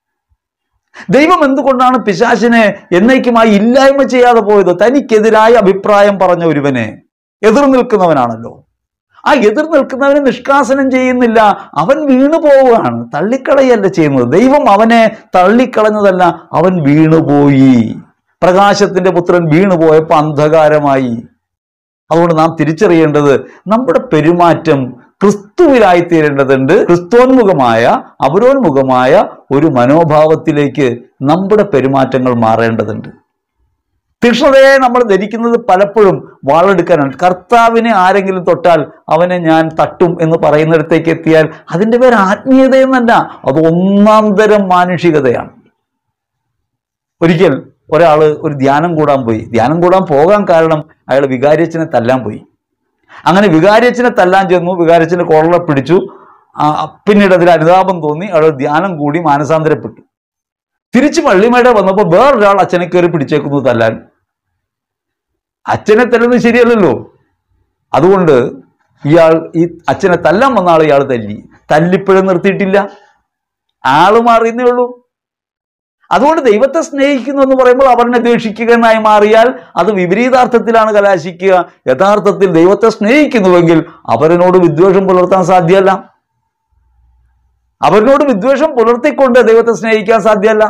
ദൈവം എന്തുകൊണ്ടാണ് പിശാചിനെ എന്നേക്കുമായി ഇല്ലായ്മ ചെയ്യാതെ പോയത് തനിക്കെതിരായ അഭിപ്രായം പറഞ്ഞ ഒരുവനെ എതിർ നിൽക്കുന്നവനാണല്ലോ ആ എതിർ നിൽക്കുന്നവനെ നിഷ്കാസനം ചെയ്യുന്നില്ല അവൻ വീണു പോവുകയാണ് തള്ളിക്കളയല്ല ചെയ്യുന്നത് ദൈവം അവനെ തള്ളിക്കളഞ്ഞതല്ല അവൻ വീണുപോയി പ്രകാശത്തിന്റെ പുത്രൻ വീണുപോയപ്പോൾ അന്ധകാരമായി അതുകൊണ്ട് നാം തിരിച്ചറിയേണ്ടത് നമ്മുടെ പെരുമാറ്റം ക്രിസ്തുവിലായി തീരേണ്ടതുണ്ട് ക്രിസ്തോന്മുഖമായ അപരോന്മുഖമായ ഒരു മനോഭാവത്തിലേക്ക് നമ്മുടെ പെരുമാറ്റങ്ങൾ മാറേണ്ടതുണ്ട് തീക്ഷ്ണതയെ നമ്മൾ ധരിക്കുന്നത് പലപ്പോഴും വാളെടുക്കാനാണ് കർത്താവിനെ ആരെങ്കിലും തൊട്ടാൽ അവനെ ഞാൻ തട്ടും എന്ന് പറയുന്നിടത്തേക്ക് എത്തിയാൽ അതിൻ്റെ പേര് ആത്മീയതയെന്നല്ല അത് ഒന്നാം തരം മാനുഷികതയാണ് ഒരിക്കൽ ഒരാൾ ഒരു ധ്യാനം കൂടാൻ പോയി ധ്യാനം കൂടാൻ പോകാൻ കാരണം അയാൾ വികാരിയച്ഛനെ തല്ലാൻ പോയി അങ്ങനെ വികാരിയച്ഛനെ തല്ലാൻ ചെന്നു വികാരിയച്ഛൻ്റെ കോളറെ പിടിച്ചു ആ, പിന്നീട് അതിൽ അനുതാപം തോന്നി അയാൾ ധ്യാനം കൂടി മാനസാന്തരപ്പെട്ടു തിരിച്ച് പള്ളിമേടെ വന്നപ്പോൾ വേറൊരാൾ അച്ഛനെ കയറി പിടിച്ചേക്കുന്നു തല്ലാൻ അച്ഛനെ തല്ലുന്നത് ശരിയല്ലല്ലോ അതുകൊണ്ട് ഇയാൾ ഈ അച്ഛനെ തല്ലാൻ വന്ന ആൾ ഇയാൾ തല്ലി തല്ലിപ്പോഴും നിർത്തിയിട്ടില്ല ആള് മാറിയെന്നേ ഉള്ളൂ അതുകൊണ്ട് ദൈവത്തെ സ്നേഹിക്കുന്നു എന്ന് പറയുമ്പോൾ അവനെ ദ്വേഷിക്കുക എന്നായി മാറിയാൽ അത് വിപരീതാർത്ഥത്തിലാണ് കലാശിക്കുക യഥാർത്ഥത്തിൽ ദൈവത്തെ സ്നേഹിക്കുന്നുവെങ്കിൽ അവരനോട് വിദ്വേഷം പുലർത്താൻ സാധ്യമല്ല അവരിനോട് വിദ്വേഷം പുലർത്തിക്കൊണ്ട് ദൈവത്തെ സ്നേഹിക്കാൻ സാധ്യമല്ല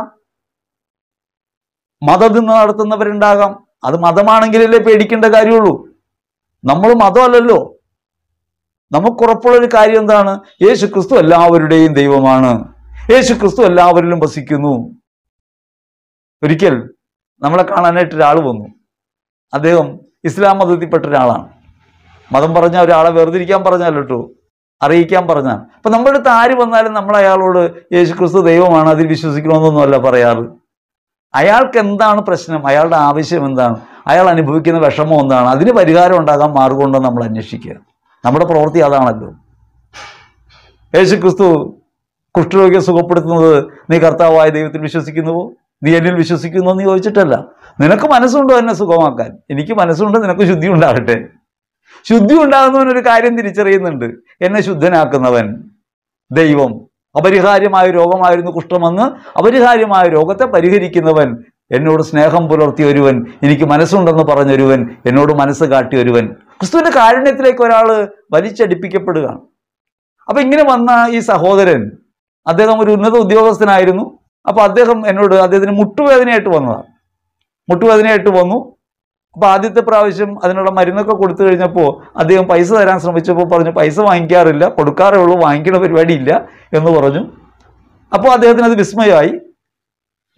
മതനിന്ന് നടത്തുന്നവരുണ്ടാകാം അത് മതമാണെങ്കിലല്ലേ പേടിക്കേണ്ട കാര്യമുള്ളൂ നമ്മൾ മതമല്ലല്ലോ നമുക്കുറപ്പുള്ളൊരു കാര്യം എന്താണ് യേശു ക്രിസ്തു എല്ലാവരുടെയും ദൈവമാണ് യേശു ക്രിസ്തു എല്ലാവരിലും വസിക്കുന്നു ഒരിക്കൽ നമ്മളെ കാണാനായിട്ട് ഒരാൾ വന്നു അദ്ദേഹം ഇസ്ലാം മതത്തിൽപ്പെട്ട ഒരാളാണ് മതം പറഞ്ഞ ഒരാളെ വേർതിരിക്കാൻ പറഞ്ഞാൽ കേട്ടോ അറിയിക്കാൻ പറഞ്ഞാൽ അപ്പൊ നമ്മുടെ അടുത്ത് ആര് വന്നാലും നമ്മൾ അയാളോട് യേശു ക്രിസ്തു ദൈവമാണ് അതിൽ വിശ്വസിക്കണമെന്നൊന്നുമല്ല പറയാറ് അയാൾക്ക് എന്താണ് പ്രശ്നം അയാളുടെ ആവശ്യം എന്താണ് അയാൾ അനുഭവിക്കുന്ന വിഷമം എന്താണ് അതിന് പരിഹാരം ഉണ്ടാകാൻ മാർഗമുണ്ടോ നമ്മൾ അന്വേഷിക്കുക നമ്മുടെ പ്രവൃത്തി അതാണല്ലോ യേശു ക്രിസ്തു കുഷ്ഠരോഗിയെ സുഖപ്പെടുത്തുന്നത് നീ കർത്താവായ ദൈവത്തിൽ വിശ്വസിക്കുന്നുവോ നീ എന്നിൽ വിശ്വസിക്കുന്നു എന്ന് ചോദിച്ചിട്ടല്ല നിനക്ക് മനസ്സുണ്ടോ എന്നെ സുഖമാക്കാൻ എനിക്ക് മനസ്സുണ്ട് നിനക്ക് ശുദ്ധി ഉണ്ടാകട്ടെ ശുദ്ധി ഉണ്ടാകുന്നവൻ ഒരു കാര്യം തിരിച്ചറിയുന്നുണ്ട് എന്നെ ശുദ്ധനാക്കുന്നവൻ ദൈവം അപരിഹാര്യമായ രോഗമായിരുന്നു കുഷ്ഠമെന്ന് അപരിഹാര്യമായ രോഗത്തെ പരിഹരിക്കുന്നവൻ എന്നോട് സ്നേഹം പുലർത്തിയ ഒരുവൻ എനിക്ക് മനസ്സുണ്ടെന്ന് പറഞ്ഞൊരുവൻ എന്നോട് മനസ്സ് കാട്ടിയ ഒരുവൻ ക്രിസ്തുവിന്റെ കാരുണ്യത്തിലേക്ക് ഒരാൾ വലിച്ചടിപ്പിക്കപ്പെടുകയാണ് അപ്പൊ ഇങ്ങനെ വന്ന ഈ സഹോദരൻ അദ്ദേഹം ഒരു ഉന്നത ഉദ്യോഗസ്ഥനായിരുന്നു അപ്പൊ അദ്ദേഹം എന്നോട് അദ്ദേഹത്തിന് മുട്ടുവേദനയായിട്ട് വന്നതാണ് മുട്ടുവേദനയായിട്ട് വന്നു അപ്പൊ ആദ്യത്തെ പ്രാവശ്യം അതിനുള്ള മരുന്നൊക്കെ കൊടുത്തു കഴിഞ്ഞപ്പോൾ അദ്ദേഹം പൈസ തരാൻ ശ്രമിച്ചപ്പോൾ പറഞ്ഞു പൈസ വാങ്ങിക്കാറില്ല കൊടുക്കാറേ ഉള്ളൂ വാങ്ങിക്കുന്ന പരിപാടി ഇല്ല എന്ന് പറഞ്ഞു അപ്പോൾ അദ്ദേഹത്തിന് അത് വിസ്മയമായി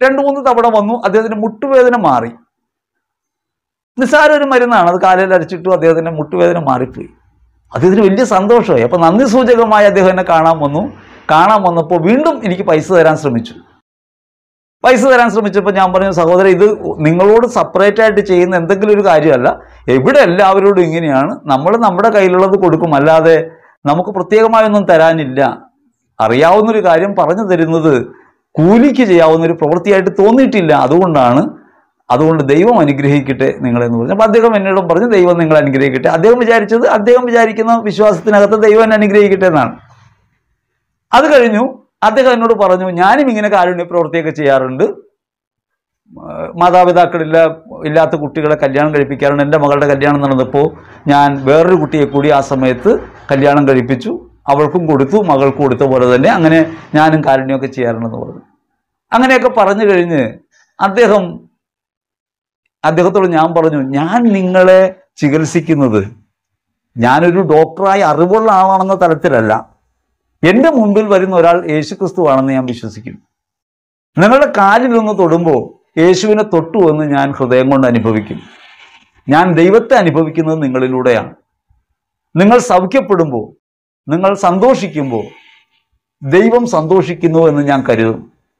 രണ്ടു മൂന്ന് തവണ വന്നു അദ്ദേഹത്തിന് മുട്ടുവേദന മാറി നിസ്സാര ഒരു മരുന്നാണ് അത് കാലയിൽ അടിച്ചിട്ടു അദ്ദേഹത്തിന്റെ മുട്ടുവേദന മാറിപ്പോയി അദ്ദേഹത്തിന് വലിയ സന്തോഷമായി അപ്പൊ നന്ദി സൂചകമായി അദ്ദേഹം എന്നെ കാണാൻ വന്നു കാണാൻ വന്നപ്പോൾ വീണ്ടും എനിക്ക് പൈസ തരാൻ ശ്രമിച്ചു പൈസ തരാൻ ശ്രമിച്ചപ്പോൾ ഞാൻ പറഞ്ഞു സഹോദരൻ ഇത് നിങ്ങളോട് സെപ്പറേറ്റ് ആയിട്ട് ചെയ്യുന്ന എന്തെങ്കിലും ഒരു കാര്യമല്ല എവിടെ എല്ലാവരോടും ഇങ്ങനെയാണ് നമ്മൾ നമ്മുടെ കയ്യിലുള്ളത് കൊടുക്കും അല്ലാതെ നമുക്ക് പ്രത്യേകമായൊന്നും തരാനില്ല അറിയാവുന്നൊരു കാര്യം പറഞ്ഞു തരുന്നത് കൂലിക്ക് ചെയ്യാവുന്ന ഒരു പ്രവൃത്തിയായിട്ട് തോന്നിയിട്ടില്ല അതുകൊണ്ടാണ് അതുകൊണ്ട് ദൈവം അനുഗ്രഹിക്കട്ടെ നിങ്ങളെന്ന് പറഞ്ഞു അപ്പോൾ അദ്ദേഹം എന്നോടും പറഞ്ഞു ദൈവം നിങ്ങളെ അനുഗ്രഹിക്കട്ടെ അദ്ദേഹം വിചാരിച്ചത് അദ്ദേഹം വിചാരിക്കുന്ന വിശ്വാസത്തിനകത്ത് ദൈവം എന്നെ അനുഗ്രഹിക്കട്ടെ എന്നാണ് അത് കഴിഞ്ഞു അദ്ദേഹം എന്നോട് പറഞ്ഞു ഞാനും ഇങ്ങനെ കാരുണ്യ പ്രവൃത്തിയൊക്കെ ചെയ്യാറുണ്ട് ആ, മാതാപിതാക്കളില്ല ഇല്ലാത്ത കുട്ടികളെ കല്യാണം കഴിപ്പിക്കാറുണ്ട് എൻ്റെ മകളുടെ കല്യാണം നടന്നപ്പോൾ ഞാൻ വേറൊരു കുട്ടിയെ കൂടി ആ സമയത്ത് കല്യാണം കഴിപ്പിച്ചു അവൾക്കും കൊടുത്തു മകൾക്കും കൊടുത്ത പോലെ തന്നെ അങ്ങനെ ഞാനും കാരുണ്യമൊക്കെ ചെയ്യാറുണ്ടെന്ന് പറഞ്ഞു അങ്ങനെയൊക്കെ പറഞ്ഞു കഴിഞ്ഞ് അദ്ദേഹം അദ്ദേഹത്തോട് ഞാൻ പറഞ്ഞു ഞാൻ നിങ്ങളെ ചികിത്സിക്കുന്നത് ഞാനൊരു ഡോക്ടറായി അറിവുള്ള ആളാണെന്ന തലത്തിലല്ല എൻ്റെ മുമ്പിൽ വരുന്ന ഒരാൾ യേശുക്രിസ്തു ആണെന്ന് ഞാൻ വിശ്വസിക്കുന്നു നിങ്ങളുടെ കാലിൽ ഒന്ന് തൊടുമ്പോൾ യേശുവിനെ തൊട്ടു എന്ന് ഞാൻ ഹൃദയം കൊണ്ട് അനുഭവിക്കും ഞാൻ ദൈവത്തെ അനുഭവിക്കുന്നത് നിങ്ങളിലൂടെയാണ് നിങ്ങൾ സൗഖ്യപ്പെടുമ്പോൾ നിങ്ങൾ സന്തോഷിക്കുമ്പോൾ ദൈവം സന്തോഷിക്കുന്നു എന്ന് ഞാൻ കരുതും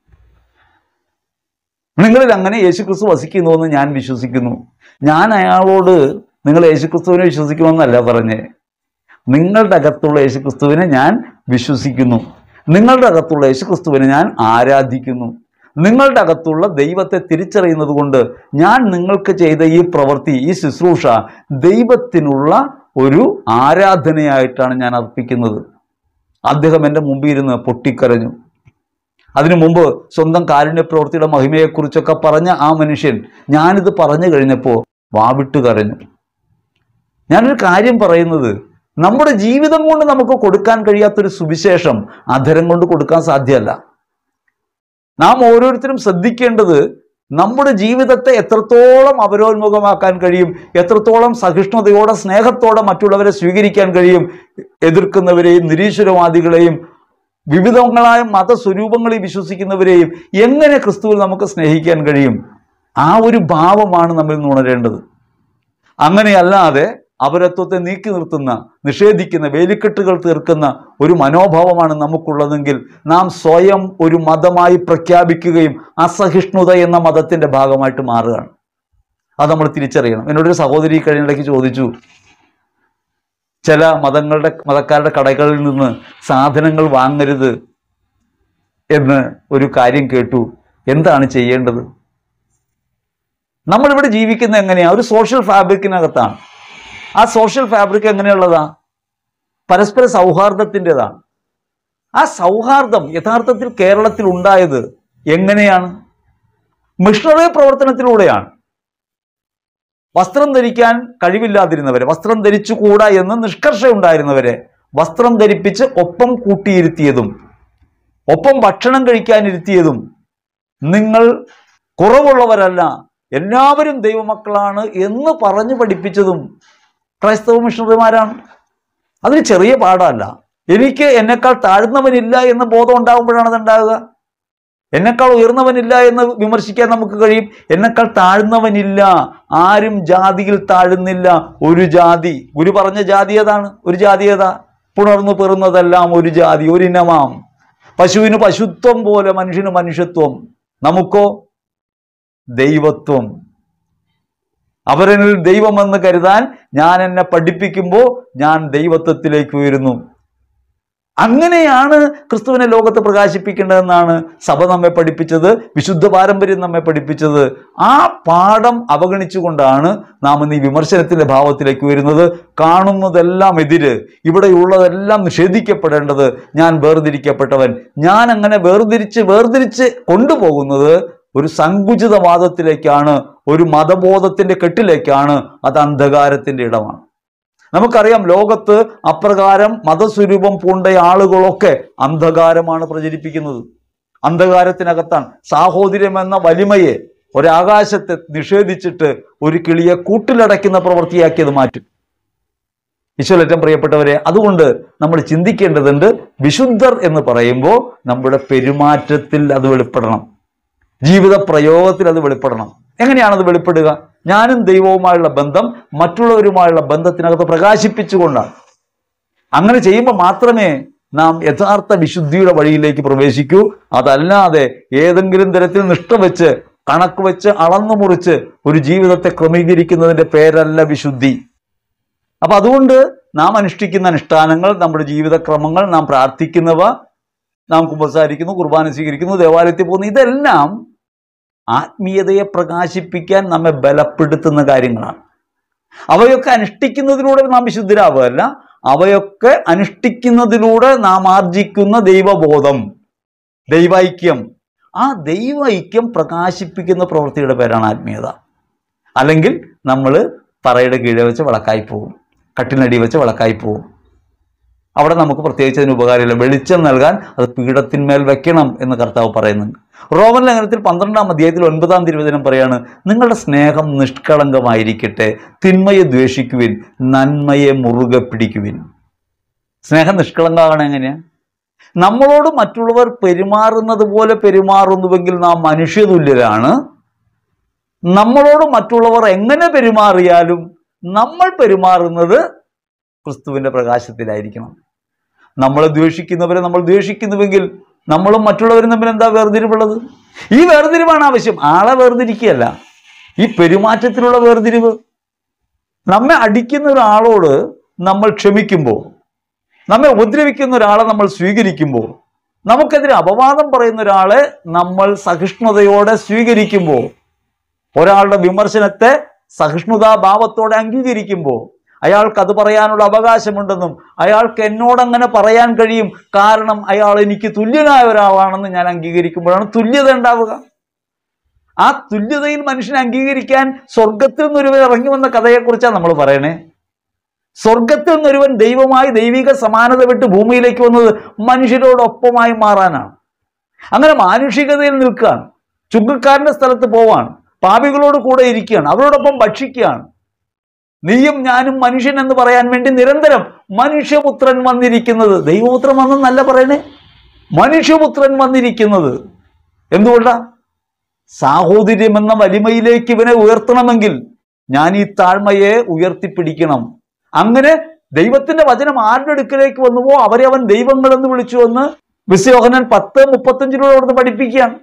നിങ്ങളിൽ അങ്ങനെ യേശുക്രിസ്തു വസിക്കുന്നു എന്ന് ഞാൻ വിശ്വസിക്കുന്നു ഞാൻ അയാളോട് നിങ്ങൾ യേശുക്രിസ്തുവിനെ വിശ്വസിക്കുമെന്നല്ല പറഞ്ഞേ നിങ്ങളുടെ അകത്തുള്ള യേശുക്രിസ്തുവിനെ ഞാൻ വിശ്വസിക്കുന്നു നിങ്ങളുടെ അകത്തുള്ള യേശുക്രിസ്തുവിനെ ഞാൻ ആരാധിക്കുന്നു നിങ്ങളുടെ അകത്തുള്ള ദൈവത്തെ തിരിച്ചറിയുന്നത് കൊണ്ട് ഞാൻ നിങ്ങൾക്ക് ചെയ്ത ഈ പ്രവൃത്തി ഈ ശുശ്രൂഷ ദൈവത്തിനുള്ള ഒരു ആരാധനയായിട്ടാണ് ഞാൻ അർപ്പിക്കുന്നത് അദ്ദേഹം എൻ്റെ മുമ്പിൽ ഇരുന്ന് പൊട്ടിക്കരഞ്ഞു അതിനു മുമ്പ് സ്വന്തം കാരുണ്യ പ്രവൃത്തിയുടെ മഹിമയെക്കുറിച്ചൊക്കെ പറഞ്ഞ ആ മനുഷ്യൻ ഞാനിത് പറഞ്ഞു കഴിഞ്ഞപ്പോൾ വാവിട്ട് കരഞ്ഞു ഞാനൊരു കാര്യം പറയുന്നത് നമ്മുടെ ജീവിതം കൊണ്ട് നമുക്ക് കൊടുക്കാൻ കഴിയാത്തൊരു സുവിശേഷം അധരം കൊണ്ട് കൊടുക്കാൻ സാധ്യമല്ല നാം ഓരോരുത്തരും ശ്രദ്ധിക്കേണ്ടത് നമ്മുടെ ജീവിതത്തെ എത്രത്തോളം അവരോന്മുഖമാക്കാൻ കഴിയും എത്രത്തോളം സഹിഷ്ണുതയോടെ സ്നേഹത്തോടെ മറ്റുള്ളവരെ സ്വീകരിക്കാൻ കഴിയും എതിർക്കുന്നവരെയും നിരീശ്വരവാദികളെയും വിവിധങ്ങളായ മതസ്വരൂപങ്ങളിൽ വിശ്വസിക്കുന്നവരെയും എങ്ങനെ ക്രിസ്തുവിൽ നമുക്ക് സ്നേഹിക്കാൻ കഴിയും ആ ഒരു ഭാവമാണ് നമ്മൾ ഇന്ന് ഉണരേണ്ടത് അങ്ങനെയല്ലാതെ അപരത്വത്തെ നീക്കി നിർത്തുന്ന നിഷേധിക്കുന്ന വേലിക്കെട്ടുകൾ തീർക്കുന്ന ഒരു മനോഭാവമാണ് നമുക്കുള്ളതെങ്കിൽ നാം സ്വയം ഒരു മതമായി പ്രഖ്യാപിക്കുകയും അസഹിഷ്ണുത എന്ന മതത്തിന്റെ ഭാഗമായിട്ട് മാറുകയാണ് അത് നമ്മൾ തിരിച്ചറിയണം എന്നോടൊരു സഹോദരി കഴിഞ്ഞിടയ്ക്ക് ചോദിച്ചു ചില മതങ്ങളുടെ മതക്കാരുടെ കടകളിൽ നിന്ന് സാധനങ്ങൾ വാങ്ങരുത് എന്ന് ഒരു കാര്യം കേട്ടു എന്താണ് ചെയ്യേണ്ടത് നമ്മളിവിടെ ജീവിക്കുന്ന എങ്ങനെയാ ഒരു സോഷ്യൽ ഫാബ്രിക്കിനകത്താണ് ആ സോഷ്യൽ ഫാബ്രിക് എങ്ങനെയുള്ളതാ പരസ്പര സൗഹാർദ്ദത്തിൻ്റെതാണ് ആ സൗഹാർദ്ദം യഥാർത്ഥത്തിൽ കേരളത്തിൽ ഉണ്ടായത് എങ്ങനെയാണ് മിഷണറി പ്രവർത്തനത്തിലൂടെയാണ് വസ്ത്രം ധരിക്കാൻ കഴിവില്ലാതിരുന്നവരെ വസ്ത്രം ധരിച്ചുകൂടാ എന്ന് നിഷ്കർഷ ഉണ്ടായിരുന്നവരെ വസ്ത്രം ധരിപ്പിച്ച് ഒപ്പം കൂട്ടിയിരുത്തിയതും ഒപ്പം ഭക്ഷണം കഴിക്കാനിരുത്തിയതും നിങ്ങൾ കുറവുള്ളവരല്ല എല്ലാവരും ദൈവമക്കളാണ് എന്ന് പറഞ്ഞു പഠിപ്പിച്ചതും ക്രൈസ്തവ മിഷണറിമാരാണ് അതിന് ചെറിയ പാടമല്ല എനിക്ക് എന്നെക്കാൾ താഴ്ന്നവനില്ല എന്ന ബോധം ഉണ്ടാകുമ്പോഴാണ് അതുണ്ടാകുക എന്നെക്കാൾ ഉയർന്നവനില്ല എന്ന് വിമർശിക്കാൻ നമുക്ക് കഴിയും എന്നെക്കാൾ താഴ്ന്നവനില്ല ആരും ജാതിയിൽ താഴുന്നില്ല ഒരു ജാതി ഗുരു പറഞ്ഞ ജാതി ഏതാണ് ഒരു ജാതി ഏതാ പുണർന്നു പെറുന്നതെല്ലാം ഒരു ജാതി ഒരു ഇനമാം പശുവിന് പശുത്വം പോലെ മനുഷ്യന് മനുഷ്യത്വം നമുക്കോ ദൈവത്വം അവരനിൽ ദൈവമെന്ന് കരുതാൻ ഞാൻ എന്നെ പഠിപ്പിക്കുമ്പോൾ ഞാൻ ദൈവത്വത്തിലേക്ക് ഉയരുന്നു അങ്ങനെയാണ് ക്രിസ്തുവിനെ ലോകത്ത് പ്രകാശിപ്പിക്കേണ്ടതെന്നാണ് സഭ നമ്മെ പഠിപ്പിച്ചത് വിശുദ്ധ പാരമ്പര്യം നമ്മെ പഠിപ്പിച്ചത് ആ പാഠം അവഗണിച്ചുകൊണ്ടാണ് നാം ഇന്ന് ഈ വിമർശനത്തിന്റെ ഭാവത്തിലേക്ക് വരുന്നത് കാണുന്നതെല്ലാം എതിര് ഇവിടെയുള്ളതെല്ലാം നിഷേധിക്കപ്പെടേണ്ടത് ഞാൻ വേർതിരിക്കപ്പെട്ടവൻ ഞാൻ അങ്ങനെ വേർതിരിച്ച് വേർതിരിച്ച് കൊണ്ടുപോകുന്നത് ഒരു സങ്കുചിതവാദത്തിലേക്കാണ് ഒരു മതബോധത്തിന്റെ കെട്ടിലേക്കാണ് അത് അന്ധകാരത്തിന്റെ ഇടമാണ് നമുക്കറിയാം ലോകത്ത് അപ്രകാരം മതസ്വരൂപം പൂണ്ട ആളുകളൊക്കെ അന്ധകാരമാണ് പ്രചരിപ്പിക്കുന്നത് അന്ധകാരത്തിനകത്താണ് സാഹോദര്യം എന്ന വലിമയെ ഒരാകാശത്തെ നിഷേധിച്ചിട്ട് ഒരു കിളിയെ കൂട്ടിലടയ്ക്കുന്ന പ്രവൃത്തിയാക്കിയത് മാറ്റും ഈശ്വരറ്റം പ്രിയപ്പെട്ടവരെ അതുകൊണ്ട് നമ്മൾ ചിന്തിക്കേണ്ടതുണ്ട് വിശുദ്ധർ എന്ന് പറയുമ്പോൾ നമ്മുടെ പെരുമാറ്റത്തിൽ അത് വെളിപ്പെടണം ജീവിത പ്രയോഗത്തിൽ അത് വെളിപ്പെടണം എങ്ങനെയാണ് അത് വെളിപ്പെടുക ഞാനും ദൈവവുമായുള്ള ബന്ധം മറ്റുള്ളവരുമായുള്ള ബന്ധത്തിനകത്ത് പ്രകാശിപ്പിച്ചുകൊണ്ടാണ് അങ്ങനെ ചെയ്യുമ്പോൾ മാത്രമേ നാം യഥാർത്ഥ വിശുദ്ധിയുടെ വഴിയിലേക്ക് പ്രവേശിക്കൂ അതല്ലാതെ ഏതെങ്കിലും തരത്തിൽ നിഷ്ഠ വെച്ച് കണക്ക് വെച്ച് അളന്നു മുറിച്ച് ഒരു ജീവിതത്തെ ക്രമീകരിക്കുന്നതിന്റെ പേരല്ല വിശുദ്ധി അപ്പൊ അതുകൊണ്ട് നാം അനുഷ്ഠിക്കുന്ന അനുഷ്ഠാനങ്ങൾ നമ്മുടെ ജീവിതക്രമങ്ങൾ നാം പ്രാർത്ഥിക്കുന്നവ നാം കുമ്പസാരിക്കുന്നു കുർബാന സ്വീകരിക്കുന്നു ദേവാലയത്തിൽ പോകുന്നു ഇതെല്ലാം ആത്മീയതയെ പ്രകാശിപ്പിക്കാൻ നമ്മെ ബലപ്പെടുത്തുന്ന കാര്യങ്ങളാണ് അവയൊക്കെ അനുഷ്ഠിക്കുന്നതിലൂടെ നാം വിശുദ്ധരാവുകയല്ല അവയൊക്കെ അനുഷ്ഠിക്കുന്നതിലൂടെ നാം ആർജിക്കുന്ന ദൈവബോധം ദൈവൈക്യം ആ ദൈവൈക്യം പ്രകാശിപ്പിക്കുന്ന പ്രവൃത്തിയുടെ പേരാണ് ആത്മീയത അല്ലെങ്കിൽ നമ്മൾ പറയുടെ കീഴെ വെച്ച് വിളക്കായി പോകും കട്ടിനടി വെച്ച് വിളക്കായി പോകും അവിടെ നമുക്ക് പ്രത്യേകിച്ച് അതിന് ഉപകാരമില്ല വെളിച്ചം നൽകാൻ അത് പീഠത്തിന്മേൽ വെക്കണം എന്ന് കർത്താവ് പറയുന്നുണ്ട് റോമൻ ലേഖനത്തിൽ പന്ത്രണ്ടാം അധ്യായത്തിൽ ഒൻപതാം തിരുവചനം പറയാണ് നിങ്ങളുടെ സ്നേഹം നിഷ്കളങ്കമായിരിക്കട്ടെ തിന്മയെ ദ്വേഷിക്കുവിൻ നന്മയെ മുറുകെ പിടിക്കുവിൻ സ്നേഹം നിഷ്കളങ്കമാകണം എങ്ങനെയാ നമ്മളോട് മറ്റുള്ളവർ പെരുമാറുന്നത് പോലെ പെരുമാറുന്നുവെങ്കിൽ നാം മനുഷ്യതുല്യരാണ് നമ്മളോട് മറ്റുള്ളവർ എങ്ങനെ പെരുമാറിയാലും നമ്മൾ പെരുമാറുന്നത് ക്രിസ്തുവിന്റെ പ്രകാശത്തിലായിരിക്കണം നമ്മളെ ദ്വേഷിക്കുന്നവരെ നമ്മൾ ദ്വേഷിക്കുന്നുവെങ്കിൽ നമ്മളും മറ്റുള്ളവരും തമ്മിൽ എന്താ വേർതിരിവുള്ളത് ഈ വേർതിരിവാണ് ആവശ്യം ആളെ വേർതിരിക്കുകയല്ല ഈ പെരുമാറ്റത്തിലുള്ള വേർതിരിവ് നമ്മെ അടിക്കുന്ന ഒരാളോട് നമ്മൾ ക്ഷമിക്കുമ്പോൾ നമ്മെ ഉപദ്രവിക്കുന്ന ഒരാളെ നമ്മൾ സ്വീകരിക്കുമ്പോൾ നമുക്കെതിരെ അപവാദം പറയുന്ന ഒരാളെ നമ്മൾ സഹിഷ്ണുതയോടെ സ്വീകരിക്കുമ്പോൾ ഒരാളുടെ വിമർശനത്തെ സഹിഷ്ണുതാഭാവത്തോടെ അംഗീകരിക്കുമ്പോൾ അയാൾക്ക് അത് പറയാനുള്ള അവകാശമുണ്ടെന്നും അയാൾക്ക് എന്നോടങ്ങനെ പറയാൻ കഴിയും കാരണം അയാൾ എനിക്ക് തുല്യനായ ഒരാളാണെന്ന് ഞാൻ അംഗീകരിക്കുമ്പോഴാണ് തുല്യത ഉണ്ടാവുക ആ തുല്യതയിൽ മനുഷ്യനെ അംഗീകരിക്കാൻ സ്വർഗത്തിൽ നിന്നൊരുവൻ ഇറങ്ങി വന്ന കഥയെക്കുറിച്ചാണ് നമ്മൾ പറയണേ സ്വർഗത്തിൽ നിന്നൊരുവൻ ദൈവമായി ദൈവിക സമാനത വിട്ട് ഭൂമിയിലേക്ക് വന്നത് മനുഷ്യരോടൊപ്പമായി മാറാനാണ് അങ്ങനെ മാനുഷികതയിൽ നിൽക്കുകയാണ് ചുങ്കക്കാരന്റെ സ്ഥലത്ത് പോവാണ് പാപികളോട് കൂടെ ഇരിക്കുകയാണ് അവരോടൊപ്പം ഭക്ഷിക്കുകയാണ് നീയും ഞാനും മനുഷ്യൻ എന്ന് പറയാൻ വേണ്ടി നിരന്തരം മനുഷ്യപുത്രൻ വന്നിരിക്കുന്നത് ദൈവപുത്രൻ വന്നെന്നല്ല പറയണേ മനുഷ്യപുത്രൻ വന്നിരിക്കുന്നത് എന്തുകൊണ്ടാ സാഹോദര്യം എന്ന വലിമയിലേക്ക് ഇവനെ ഉയർത്തണമെങ്കിൽ ഞാൻ ഈ താഴ്മയെ ഉയർത്തിപ്പിടിക്കണം അങ്ങനെ ദൈവത്തിന്റെ വചനം ആരുടെ അടുക്കലേക്ക് വന്നുവോ അവരെ അവൻ ദൈവങ്ങൾ എന്ന് വിളിച്ചു എന്ന് വിശ്വയോഹനൻ പത്ത് മുപ്പത്തഞ്ചിലൂടെ അവിടുന്ന് പഠിപ്പിക്കുകയാണ്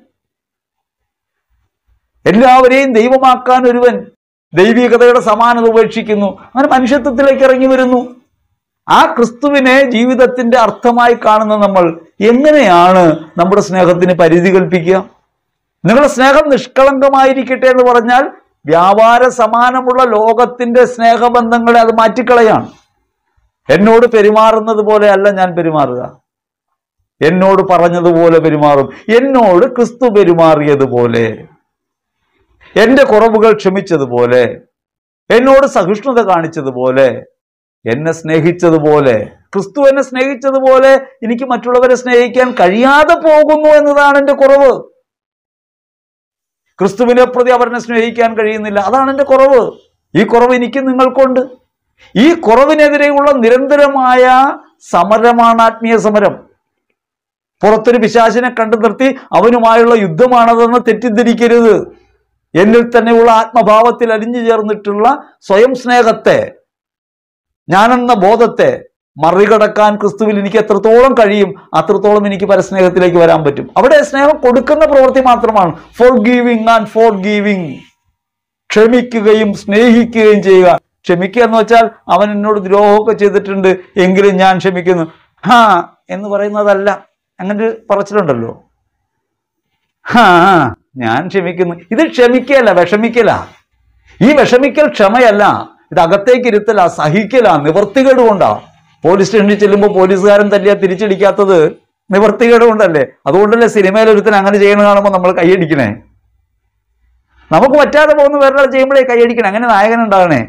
എല്ലാവരെയും ദൈവമാക്കാൻ ഒരുവൻ ദൈവികതയുടെ സമാനത ഉപേക്ഷിക്കുന്നു അങ്ങനെ മനുഷ്യത്വത്തിലേക്ക് ഇറങ്ങി വരുന്നു ആ ക്രിസ്തുവിനെ ജീവിതത്തിന്റെ അർത്ഥമായി കാണുന്ന നമ്മൾ എങ്ങനെയാണ് നമ്മുടെ സ്നേഹത്തിന് പരിധി കൽപ്പിക്കുക നിങ്ങളുടെ സ്നേഹം നിഷ്കളങ്കമായിരിക്കട്ടെ എന്ന് പറഞ്ഞാൽ വ്യാപാര സമാനമുള്ള ലോകത്തിന്റെ സ്നേഹബന്ധങ്ങളെ അത് മാറ്റിക്കളയാണ് എന്നോട് പെരുമാറുന്നത് പോലെ അല്ല ഞാൻ പെരുമാറുക എന്നോട് പറഞ്ഞതുപോലെ പെരുമാറും എന്നോട് ക്രിസ്തു പെരുമാറിയതുപോലെ എന്റെ കുറവുകൾ ക്ഷമിച്ചതുപോലെ എന്നോട് സഹിഷ്ണുത കാണിച്ചതുപോലെ എന്നെ സ്നേഹിച്ചതുപോലെ ക്രിസ്തു എന്നെ സ്നേഹിച്ചതുപോലെ എനിക്ക് മറ്റുള്ളവരെ സ്നേഹിക്കാൻ കഴിയാതെ പോകുന്നു എന്നതാണ് എൻ്റെ കുറവ് ക്രിസ്തുവിനെ പ്രതി അവരെ സ്നേഹിക്കാൻ കഴിയുന്നില്ല അതാണ് എൻ്റെ കുറവ് ഈ കുറവ് എനിക്ക് നിങ്ങൾക്കുണ്ട് ഈ കുറവിനെതിരെയുള്ള നിരന്തരമായ സമരമാണ് ആത്മീയ സമരം പുറത്തൊരു പിശാചിനെ കണ്ടു നിർത്തി അവനുമായുള്ള യുദ്ധമാണതെന്ന് തെറ്റിദ്ധരിക്കരുത് എന്നിൽ തന്നെയുള്ള ആത്മഭാവത്തിൽ അലിഞ്ഞു ചേർന്നിട്ടുള്ള സ്വയം സ്നേഹത്തെ ഞാനെന്ന ബോധത്തെ മറികടക്കാൻ ക്രിസ്തുവിൽ എനിക്ക് എത്രത്തോളം കഴിയും അത്രത്തോളം എനിക്ക് പരസ്നേഹത്തിലേക്ക് വരാൻ പറ്റും അവിടെ സ്നേഹം കൊടുക്കുന്ന പ്രവൃത്തി മാത്രമാണ് for giving and for giving ക്ഷമിക്കുകയും സ്നേഹിക്കുകയും ചെയ്യുക ക്ഷമിക്കുക എന്ന് വെച്ചാൽ അവൻ എന്നോട് ദ്രോഹമൊക്കെ ചെയ്തിട്ടുണ്ട് എങ്കിലും ഞാൻ ക്ഷമിക്കുന്നു ഹാ എന്ന് പറയുന്നതല്ല അങ്ങനെ ഒരു പറച്ചിലുണ്ടല്ലോ ഹാ ഞാൻ ക്ഷമിക്കുന്നു ഇത് ക്ഷമിക്കല്ല വിഷമിക്കല ഈ വിഷമിക്കൽ ക്ഷമയല്ല ഇത് അകത്തേക്ക് ഇരുത്തല സഹിക്കല നിവർത്തികേട് കൊണ്ടാ പോലീസ് സ്റ്റേഷനിൽ ചെല്ലുമ്പോൾ പോലീസുകാരൻ തല്ലിയാ തിരിച്ചടിക്കാത്തത് നിവർത്തികേട് കൊണ്ടല്ലേ അതുകൊണ്ടല്ലേ സിനിമയിൽ ഒരുത്തൻ അങ്ങനെ ചെയ്യണ കാണുമ്പോൾ നമ്മൾ കൈയടിക്കണേ നമുക്ക് പറ്റാതെ പോകുന്ന വേറൊരാൾ ചെയ്യുമ്പോഴേ കൈയടിക്കണേ അങ്ങനെ നായകൻ ഉണ്ടാകണേ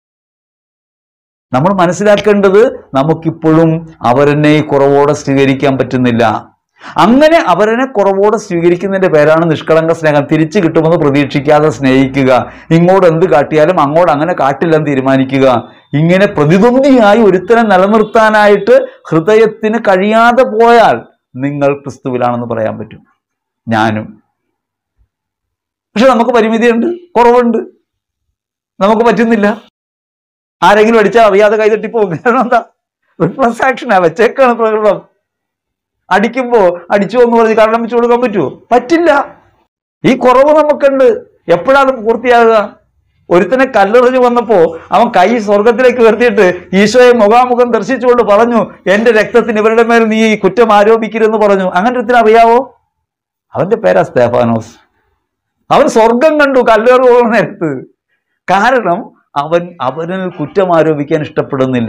നമ്മൾ മനസ്സിലാക്കേണ്ടത് നമുക്കിപ്പോഴും അവരെന്നെ കുറവോടെ സ്വീകരിക്കാൻ പറ്റുന്നില്ല അങ്ങനെ അവരനെ കുറവോടെ സ്വീകരിക്കുന്നതിന്റെ പേരാണ് നിഷ്കളങ്ക സ്നേഹം തിരിച്ചു കിട്ടുമെന്ന് പ്രതീക്ഷിക്കാതെ സ്നേഹിക്കുക ഇങ്ങോട്ട് എന്ത് കാട്ടിയാലും അങ്ങോട്ട് അങ്ങനെ കാട്ടില്ലെന്ന് തീരുമാനിക്കുക ഇങ്ങനെ പ്രതിദ്വന്ദിയായി ഒരുത്തനെ നിലനിർത്താനായിട്ട് ഹൃദയത്തിന് കഴിയാതെ പോയാൽ നിങ്ങൾ ക്രിസ്തുവിലാണെന്ന് പറയാൻ പറ്റും ഞാനും പക്ഷെ നമുക്ക് പരിമിതിയുണ്ട് കുറവുണ്ട് നമുക്ക് പറ്റുന്നില്ല ആരെങ്കിലും അടിച്ചാൽ അറിയാതെ കൈതട്ടിപ്പോകും കാരണം എന്താ റിഫ്ലക്സ് ആക്ഷനാ വെച്ചേക്കാണ് പ്രകൃതം അടിക്കുമ്പോ അടിച്ചു എന്ന് പറഞ്ഞ് കരണം വെച്ച് കൊടുക്കാൻ പറ്റുമോ പറ്റില്ല ഈ കുറവ് നമുക്കുണ്ട് എപ്പോഴാണ് പൂർത്തിയാകുക ഒരുത്തനെ കല്ലെറിഞ്ഞു വന്നപ്പോ അവൻ കൈ സ്വർഗത്തിലേക്ക് ഉയർത്തിയിട്ട് ഈശോയെ മുഖാമുഖം ദർശിച്ചുകൊണ്ട് പറഞ്ഞു എന്റെ രക്തത്തിന് ഇവരുടെ മേൽ നീ ഈ കുറ്റം ആരോപിക്കരുതെന്ന് പറഞ്ഞു അങ്ങനെ ഒരുത്തിന് അറിയാവോ അവന്റെ പേരാ സ്തേഫാനോസ് അവൻ സ്വർഗം കണ്ടു കല്ലേറ് പോകുന്ന നേരത്ത് കാരണം അവൻ അവനിൽ കുറ്റം ആരോപിക്കാൻ ഇഷ്ടപ്പെടുന്നില്ല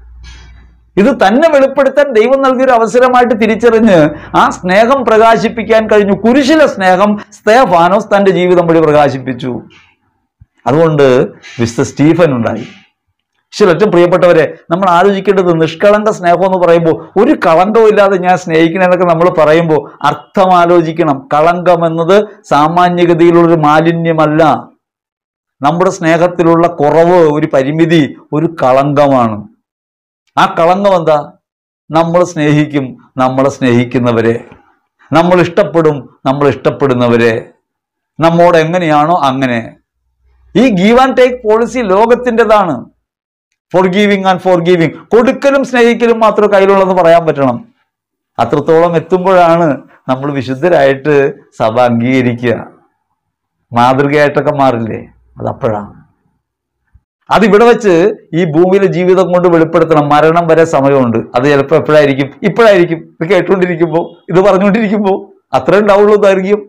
ഇത് തന്നെ വെളിപ്പെടുത്താൻ ദൈവം നൽകിയൊരു അവസരമായിട്ട് തിരിച്ചറിഞ്ഞ് ആ സ്നേഹം പ്രകാശിപ്പിക്കാൻ കഴിഞ്ഞു കുരിശിലെ സ്നേഹം സ്തേഫാനോസ് തന്റെ ജീവിതം വഴി പ്രകാശിപ്പിച്ചു അതുകൊണ്ട് വിശുദ്ധ സ്റ്റീഫൻ ഉണ്ടായി ശരി ഏറ്റവും പ്രിയപ്പെട്ടവരെ നമ്മൾ ആലോചിക്കേണ്ടത് നിഷ്കളങ്ക സ്നേഹം എന്ന് പറയുമ്പോൾ ഒരു കളങ്കവും ഇല്ലാതെ ഞാൻ സ്നേഹിക്കണമെന്നൊക്കെ നമ്മൾ പറയുമ്പോൾ അർത്ഥം ആലോചിക്കണം കളങ്കം എന്നത് സാമാന്യഗതിയിലുള്ളൊരു മാലിന്യമല്ല നമ്മുടെ സ്നേഹത്തിലുള്ള കുറവ് ഒരു പരിമിതി ഒരു കളങ്കമാണ് ആ കളങ്കം എന്താ നമ്മൾ സ്നേഹിക്കും നമ്മളെ സ്നേഹിക്കുന്നവരെ നമ്മൾ ഇഷ്ടപ്പെടും നമ്മൾ ഇഷ്ടപ്പെടുന്നവരെ നമ്മോട് എങ്ങനെയാണോ അങ്ങനെ ഈ ഗീവ് ആൻഡ് ടേക്ക് പോളിസി ലോകത്തിൻ്റെതാണ് for giving and for giving കൊടുക്കലും സ്നേഹിക്കലും മാത്രമേ കയ്യിലുള്ളതെന്ന് പറയാൻ പറ്റണം അത്രത്തോളം എത്തുമ്പോഴാണ് നമ്മൾ വിശുദ്ധരായിട്ട് സഭ അംഗീകരിക്കുക മാതൃകയായിട്ടൊക്കെ മാറില്ലേ അതപ്പോഴാണ് അതിവിടെ വെച്ച് ഈ ഭൂമിയിലെ ജീവിതം കൊണ്ട് വെളിപ്പെടുത്തണം മരണം വരെ സമയമുണ്ട് അത് ചിലപ്പോൾ എപ്പോഴായിരിക്കും ഇപ്പോഴായിരിക്കും ഇത് കേട്ടുകൊണ്ടിരിക്കുമ്പോൾ ഇത് പറഞ്ഞുകൊണ്ടിരിക്കുമ്പോൾ അത്രേ ഉണ്ടാവുള്ളൂ ദൈർഘ്യം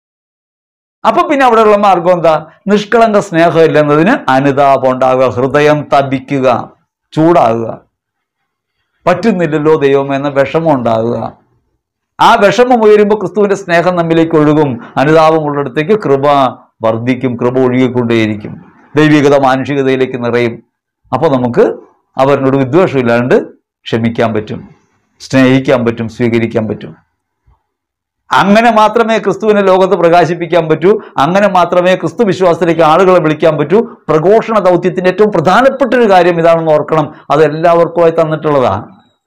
അപ്പൊ പിന്നെ അവിടെയുള്ള മാർഗം എന്താ നിഷ്കളങ്ക സ്നേഹം ഇല്ലെന്നതിന് അനുതാപം ഉണ്ടാകുക ഹൃദയം തപിക്കുക ചൂടാകുക പറ്റുന്നില്ലല്ലോ ദൈവം എന്ന വിഷമം ഉണ്ടാകുക ആ വിഷമം ഉയരുമ്പോൾ ക്രിസ്തുവിന്റെ സ്നേഹം നമ്മിലേക്ക് ഒഴുകും അനുതാപമുള്ളിടത്തേക്ക് കൃപ വർദ്ധിക്കും കൃപ ഒഴുകിക്കൊണ്ടേയിരിക്കും ദൈവികത മാനുഷികതയിലേക്ക് നിറയും അപ്പോൾ നമുക്ക് അവരിനോട് വിദ്വേഷമില്ലാണ്ട് ക്ഷമിക്കാൻ പറ്റും സ്നേഹിക്കാൻ പറ്റും സ്വീകരിക്കാൻ പറ്റും അങ്ങനെ മാത്രമേ ക്രിസ്തുവിനെ ലോകത്ത് പ്രകാശിപ്പിക്കാൻ പറ്റൂ അങ്ങനെ മാത്രമേ ക്രിസ്തു വിശ്വാസത്തിലേക്ക് ആളുകളെ വിളിക്കാൻ പറ്റൂ പ്രഘോഷണ ദൗത്യത്തിന്റെ ഏറ്റവും പ്രധാനപ്പെട്ട ഒരു കാര്യം ഇതാണെന്ന് ഓർക്കണം അത് എല്ലാവർക്കുമായി തന്നിട്ടുള്ളതാണ്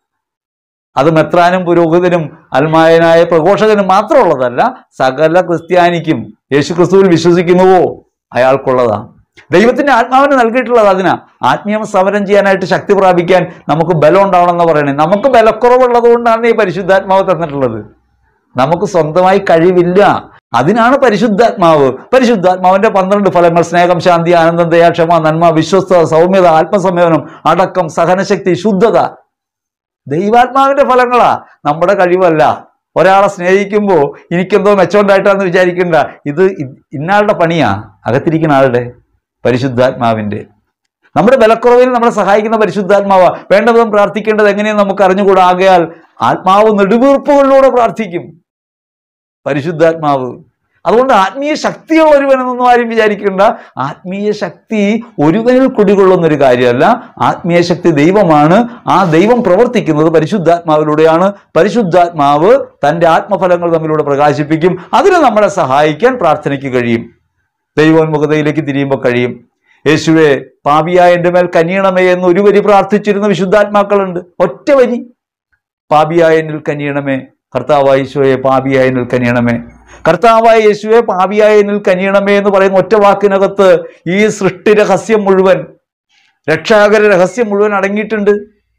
അത് മെത്രാനും പുരോഹിതനും അൽമായനായ പ്രഘോഷകനും മാത്രമുള്ളതല്ല സകല ക്രിസ്ത്യാനിക്കും യേശു ക്രിസ്തുവിൽ വിശ്വസിക്കുന്നുവോ അയാൾക്കുള്ളതാണ് ദൈവത്തിന്റെ ആത്മാവിന് നൽകിയിട്ടുള്ളത് അതിനാ ആത്മീയം സമരം ചെയ്യാനായിട്ട് ശക്തി പ്രാപിക്കാൻ നമുക്ക് ബലം ഉണ്ടാവണം എന്ന് പറയണേ നമുക്ക് ബലക്കുറവുള്ളത് കൊണ്ടാണ് ഈ പരിശുദ്ധാത്മാവ് തന്നിട്ടുള്ളത് നമുക്ക് സ്വന്തമായി കഴിവില്ല അതിനാണ് പരിശുദ്ധാത്മാവ് പരിശുദ്ധാത്മാവിന്റെ പന്ത്രണ്ട് ഫലങ്ങൾ സ്നേഹം ശാന്തി ആനന്ദം ദയ ക്ഷമ നന്മ വിശ്വസ്ത സൗമ്യത ആത്മസംയമനം അടക്കം സഹനശക്തി ശുദ്ധത ദൈവാത്മാവിന്റെ ഫലങ്ങളാ നമ്മുടെ കഴിവല്ല ഒരാളെ സ്നേഹിക്കുമ്പോൾ എനിക്കെന്തോ മെച്ചമുണ്ടായിട്ടാന്ന് വിചാരിക്കണ്ട ഇത് ഇ- ഇന്നാളുടെ പണിയാ അകത്തിരിക്കുന്ന ആളുടെ പരിശുദ്ധാത്മാവിന്റെ നമ്മുടെ ബലക്കുറവിൽ നമ്മളെ സഹായിക്കുന്ന പരിശുദ്ധാത്മാവ വേണ്ടതും പ്രാർത്ഥിക്കേണ്ടത് എങ്ങനെയെന്ന് നമുക്ക് അറിഞ്ഞുകൂടാ ആകയാൽ ആത്മാവ് നെടുവീർപ്പുകളിലൂടെ പ്രാർത്ഥിക്കും പരിശുദ്ധാത്മാവ് അതുകൊണ്ട് ആത്മീയ ശക്തിയുള്ള ഒരുവനെന്നൊന്നും ആരും വിചാരിക്കേണ്ട ആത്മീയ ശക്തി ഒരുവനിൽ കുടികൊള്ളുന്ന ഒരു കാര്യമല്ല ആത്മീയ ശക്തി ദൈവമാണ് ആ ദൈവം പ്രവർത്തിക്കുന്നത് പരിശുദ്ധാത്മാവിലൂടെയാണ് പരിശുദ്ധാത്മാവ് തൻ്റെ ആത്മഫലങ്ങൾ തമ്മിലൂടെ പ്രകാശിപ്പിക്കും അതിന് നമ്മളെ സഹായിക്കാൻ പ്രാർത്ഥനയ്ക്ക് കഴിയും ദൈവോന്മുഖതയിലേക്ക് തിരിയുമ്പോൾ കഴിയും യേശുവെ പാപിയായ എൻ്റെ മേൽ കനിയണമേ എന്ന് ഒരു വരി പ്രാർത്ഥിച്ചിരുന്ന വിശുദ്ധാത്മാക്കളുണ്ട് ഒറ്റ വരി പാപിയായ എന്നിൽ കനിയണമേ കർത്താവായ യേശുവെ പാപിയായ എന്നിൽ കനിയണമേ കർത്താവായ യേശുവെ പാപിയായ എന്നിൽ കനിയണമേ എന്ന് പറയുന്ന ഒറ്റ വാക്കിനകത്ത് ഈ സൃഷ്ടി രഹസ്യം മുഴുവൻ രക്ഷാകര രഹസ്യം മുഴുവൻ അടങ്ങിയിട്ടുണ്ട്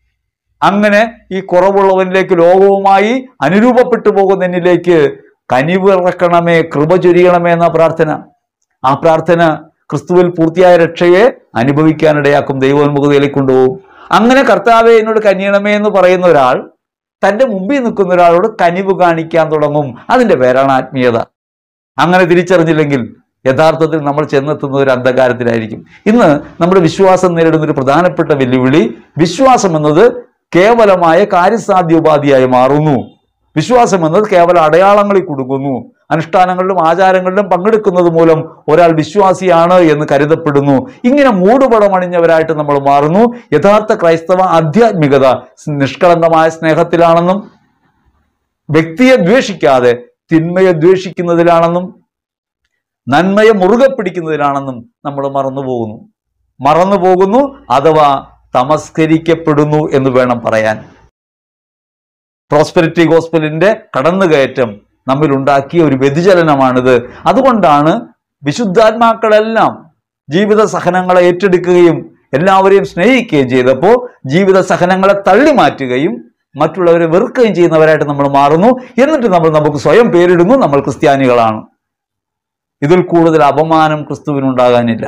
അങ്ങനെ ഈ കുറവുള്ളവനിലേക്ക് ലോകവുമായി അനുരൂപപ്പെട്ടു പോകുന്ന എന്നിലേക്ക് കനിവ് ഇറക്കണമേ കൃപ ചൊരിയണമേ എന്ന പ്രാർത്ഥന ആ പ്രാർത്ഥന ക്രിസ്തുവിൽ പൂർത്തിയായ രക്ഷയെ അനുഭവിക്കാനിടയാക്കും ദൈവോന്മുഖതയിലേക്ക് കൊണ്ടുപോകും അങ്ങനെ കർത്താവെ എന്നോട് കനിയണമേ എന്ന് പറയുന്ന ഒരാൾ തന്റെ മുമ്പിൽ നിൽക്കുന്ന ഒരാളോട് കനിവ് കാണിക്കാൻ തുടങ്ങും അതിന്റെ പേരാണ് ആത്മീയത അങ്ങനെ തിരിച്ചറിഞ്ഞില്ലെങ്കിൽ യഥാർത്ഥത്തിൽ നമ്മൾ ചെന്നെത്തുന്ന ഒരു അന്ധകാരത്തിലായിരിക്കും ഇന്ന് നമ്മുടെ വിശ്വാസം നേരിടുന്ന ഒരു പ്രധാനപ്പെട്ട വെല്ലുവിളി വിശ്വാസം എന്നത് കേവലമായ കാര്യസാധ്യോപാധിയായി മാറുന്നു വിശ്വാസം എന്നത് കേവല അടയാളങ്ങളിൽ കുടുങ്ങുന്നു അനുഷ്ഠാനങ്ങളിലും ആചാരങ്ങളിലും പങ്കെടുക്കുന്നത് മൂലം ഒരാൾ വിശ്വാസിയാണ് എന്ന് കരുതപ്പെടുന്നു ഇങ്ങനെ മൂടുപടമണിഞ്ഞവരായിട്ട് നമ്മൾ മാറുന്നു യഥാർത്ഥ ക്രൈസ്തവ ആധ്യാത്മികത നിഷ്കളങ്കമായ സ്നേഹത്തിലാണെന്നും വ്യക്തിയെ ദ്വേഷിക്കാതെ തിന്മയെ ദ്വേഷിക്കുന്നതിലാണെന്നും നന്മയെ മുറുകെ പിടിക്കുന്നതിലാണെന്നും നമ്മൾ മറന്നു പോകുന്നു മറന്നു പോകുന്നു അഥവാ തമസ്കരിക്കപ്പെടുന്നു എന്ന് വേണം പറയാൻ പ്രോസ്പെരിറ്റി ഗോസ്പലിന്റെ കടന്നുകയറ്റം നമ്മിൽ ഉണ്ടാക്കിയ ഒരു വ്യതിചലനമാണിത് അതുകൊണ്ടാണ് വിശുദ്ധാത്മാക്കളെല്ലാം ജീവിത സഹനങ്ങളെ ഏറ്റെടുക്കുകയും എല്ലാവരെയും സ്നേഹിക്കുകയും ചെയ്തപ്പോൾ ജീവിത സഹനങ്ങളെ തള്ളി മാറ്റുകയും മറ്റുള്ളവരെ വെറുക്കുകയും ചെയ്യുന്നവരായിട്ട് നമ്മൾ മാറുന്നു എന്നിട്ട് നമ്മൾ നമുക്ക് സ്വയം പേരിടുന്നു നമ്മൾ ക്രിസ്ത്യാനികളാണ് ഇതിൽ കൂടുതൽ അപമാനം ക്രിസ്തുവിനുണ്ടാകാനില്ല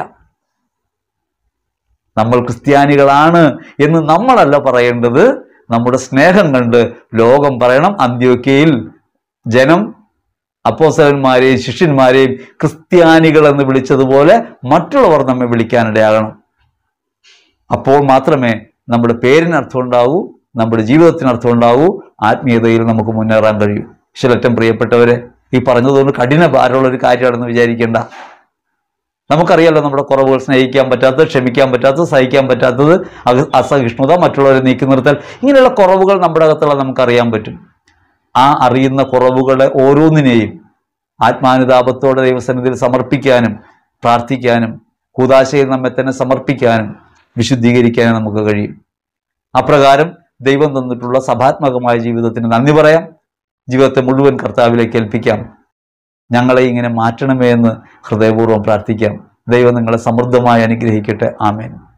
നമ്മൾ ക്രിസ്ത്യാനികളാണ് എന്ന് നമ്മളല്ല പറയേണ്ടത് നമ്മുടെ സ്നേഹം കണ്ട് ലോകം പറയണം അന്ത്യോക്കയിൽ ജനം അപ്പോസലന്മാരെയും ശിഷ്യന്മാരെയും ക്രിസ്ത്യാനികൾ എന്ന് വിളിച്ചതുപോലെ മറ്റുള്ളവർ നമ്മെ വിളിക്കാനിടയാകണം അപ്പോൾ മാത്രമേ നമ്മുടെ പേരിന് അർത്ഥം ഉണ്ടാവൂ നമ്മുടെ ജീവിതത്തിന് അർത്ഥം ഉണ്ടാവൂ ആത്മീയതയിൽ നമുക്ക് മുന്നേറാൻ കഴിയൂ ശിലറ്റം പ്രിയപ്പെട്ടവരെ ഈ പറഞ്ഞതുകൊണ്ട് കഠിന ഭാരമുള്ള ഒരു കാര്യമാണെന്ന് വിചാരിക്കേണ്ട നമുക്കറിയാലോ നമ്മുടെ കുറവുകൾ സ്നേഹിക്കാൻ പറ്റാത്തത് ക്ഷമിക്കാൻ പറ്റാത്തത് സഹിക്കാൻ പറ്റാത്തത് അക- അസഹിഷ്ണുത മറ്റുള്ളവരെ നീക്കി നിർത്തൽ ഇങ്ങനെയുള്ള കുറവുകൾ നമ്മുടെ അകത്തുള്ള നമുക്കറിയാൻ പറ്റും ആ അറിയുന്ന കുറവുകളെ ഓരോന്നിനെയും ആത്മാനുതാപത്തോടെ ദൈവസന്നിധിയിൽ സമർപ്പിക്കാനും പ്രാർത്ഥിക്കാനും കൂതാശയിൽ നമ്മെ തന്നെ സമർപ്പിക്കാനും വിശുദ്ധീകരിക്കാനും നമുക്ക് കഴിയും അപ്രകാരം ദൈവം തന്നിട്ടുള്ള സഭാത്മകമായ ജീവിതത്തിന് നന്ദി പറയാം ജീവിതത്തെ മുഴുവൻ കർത്താവിലേക്ക് ഏൽപ്പിക്കാം ഞങ്ങളെ ഇങ്ങനെ മാറ്റണമേ എന്ന് ഹൃദയപൂർവ്വം പ്രാർത്ഥിക്കാം ദൈവം നിങ്ങളെ സമൃദ്ധമായി അനുഗ്രഹിക്കട്ടെ ആമേൻ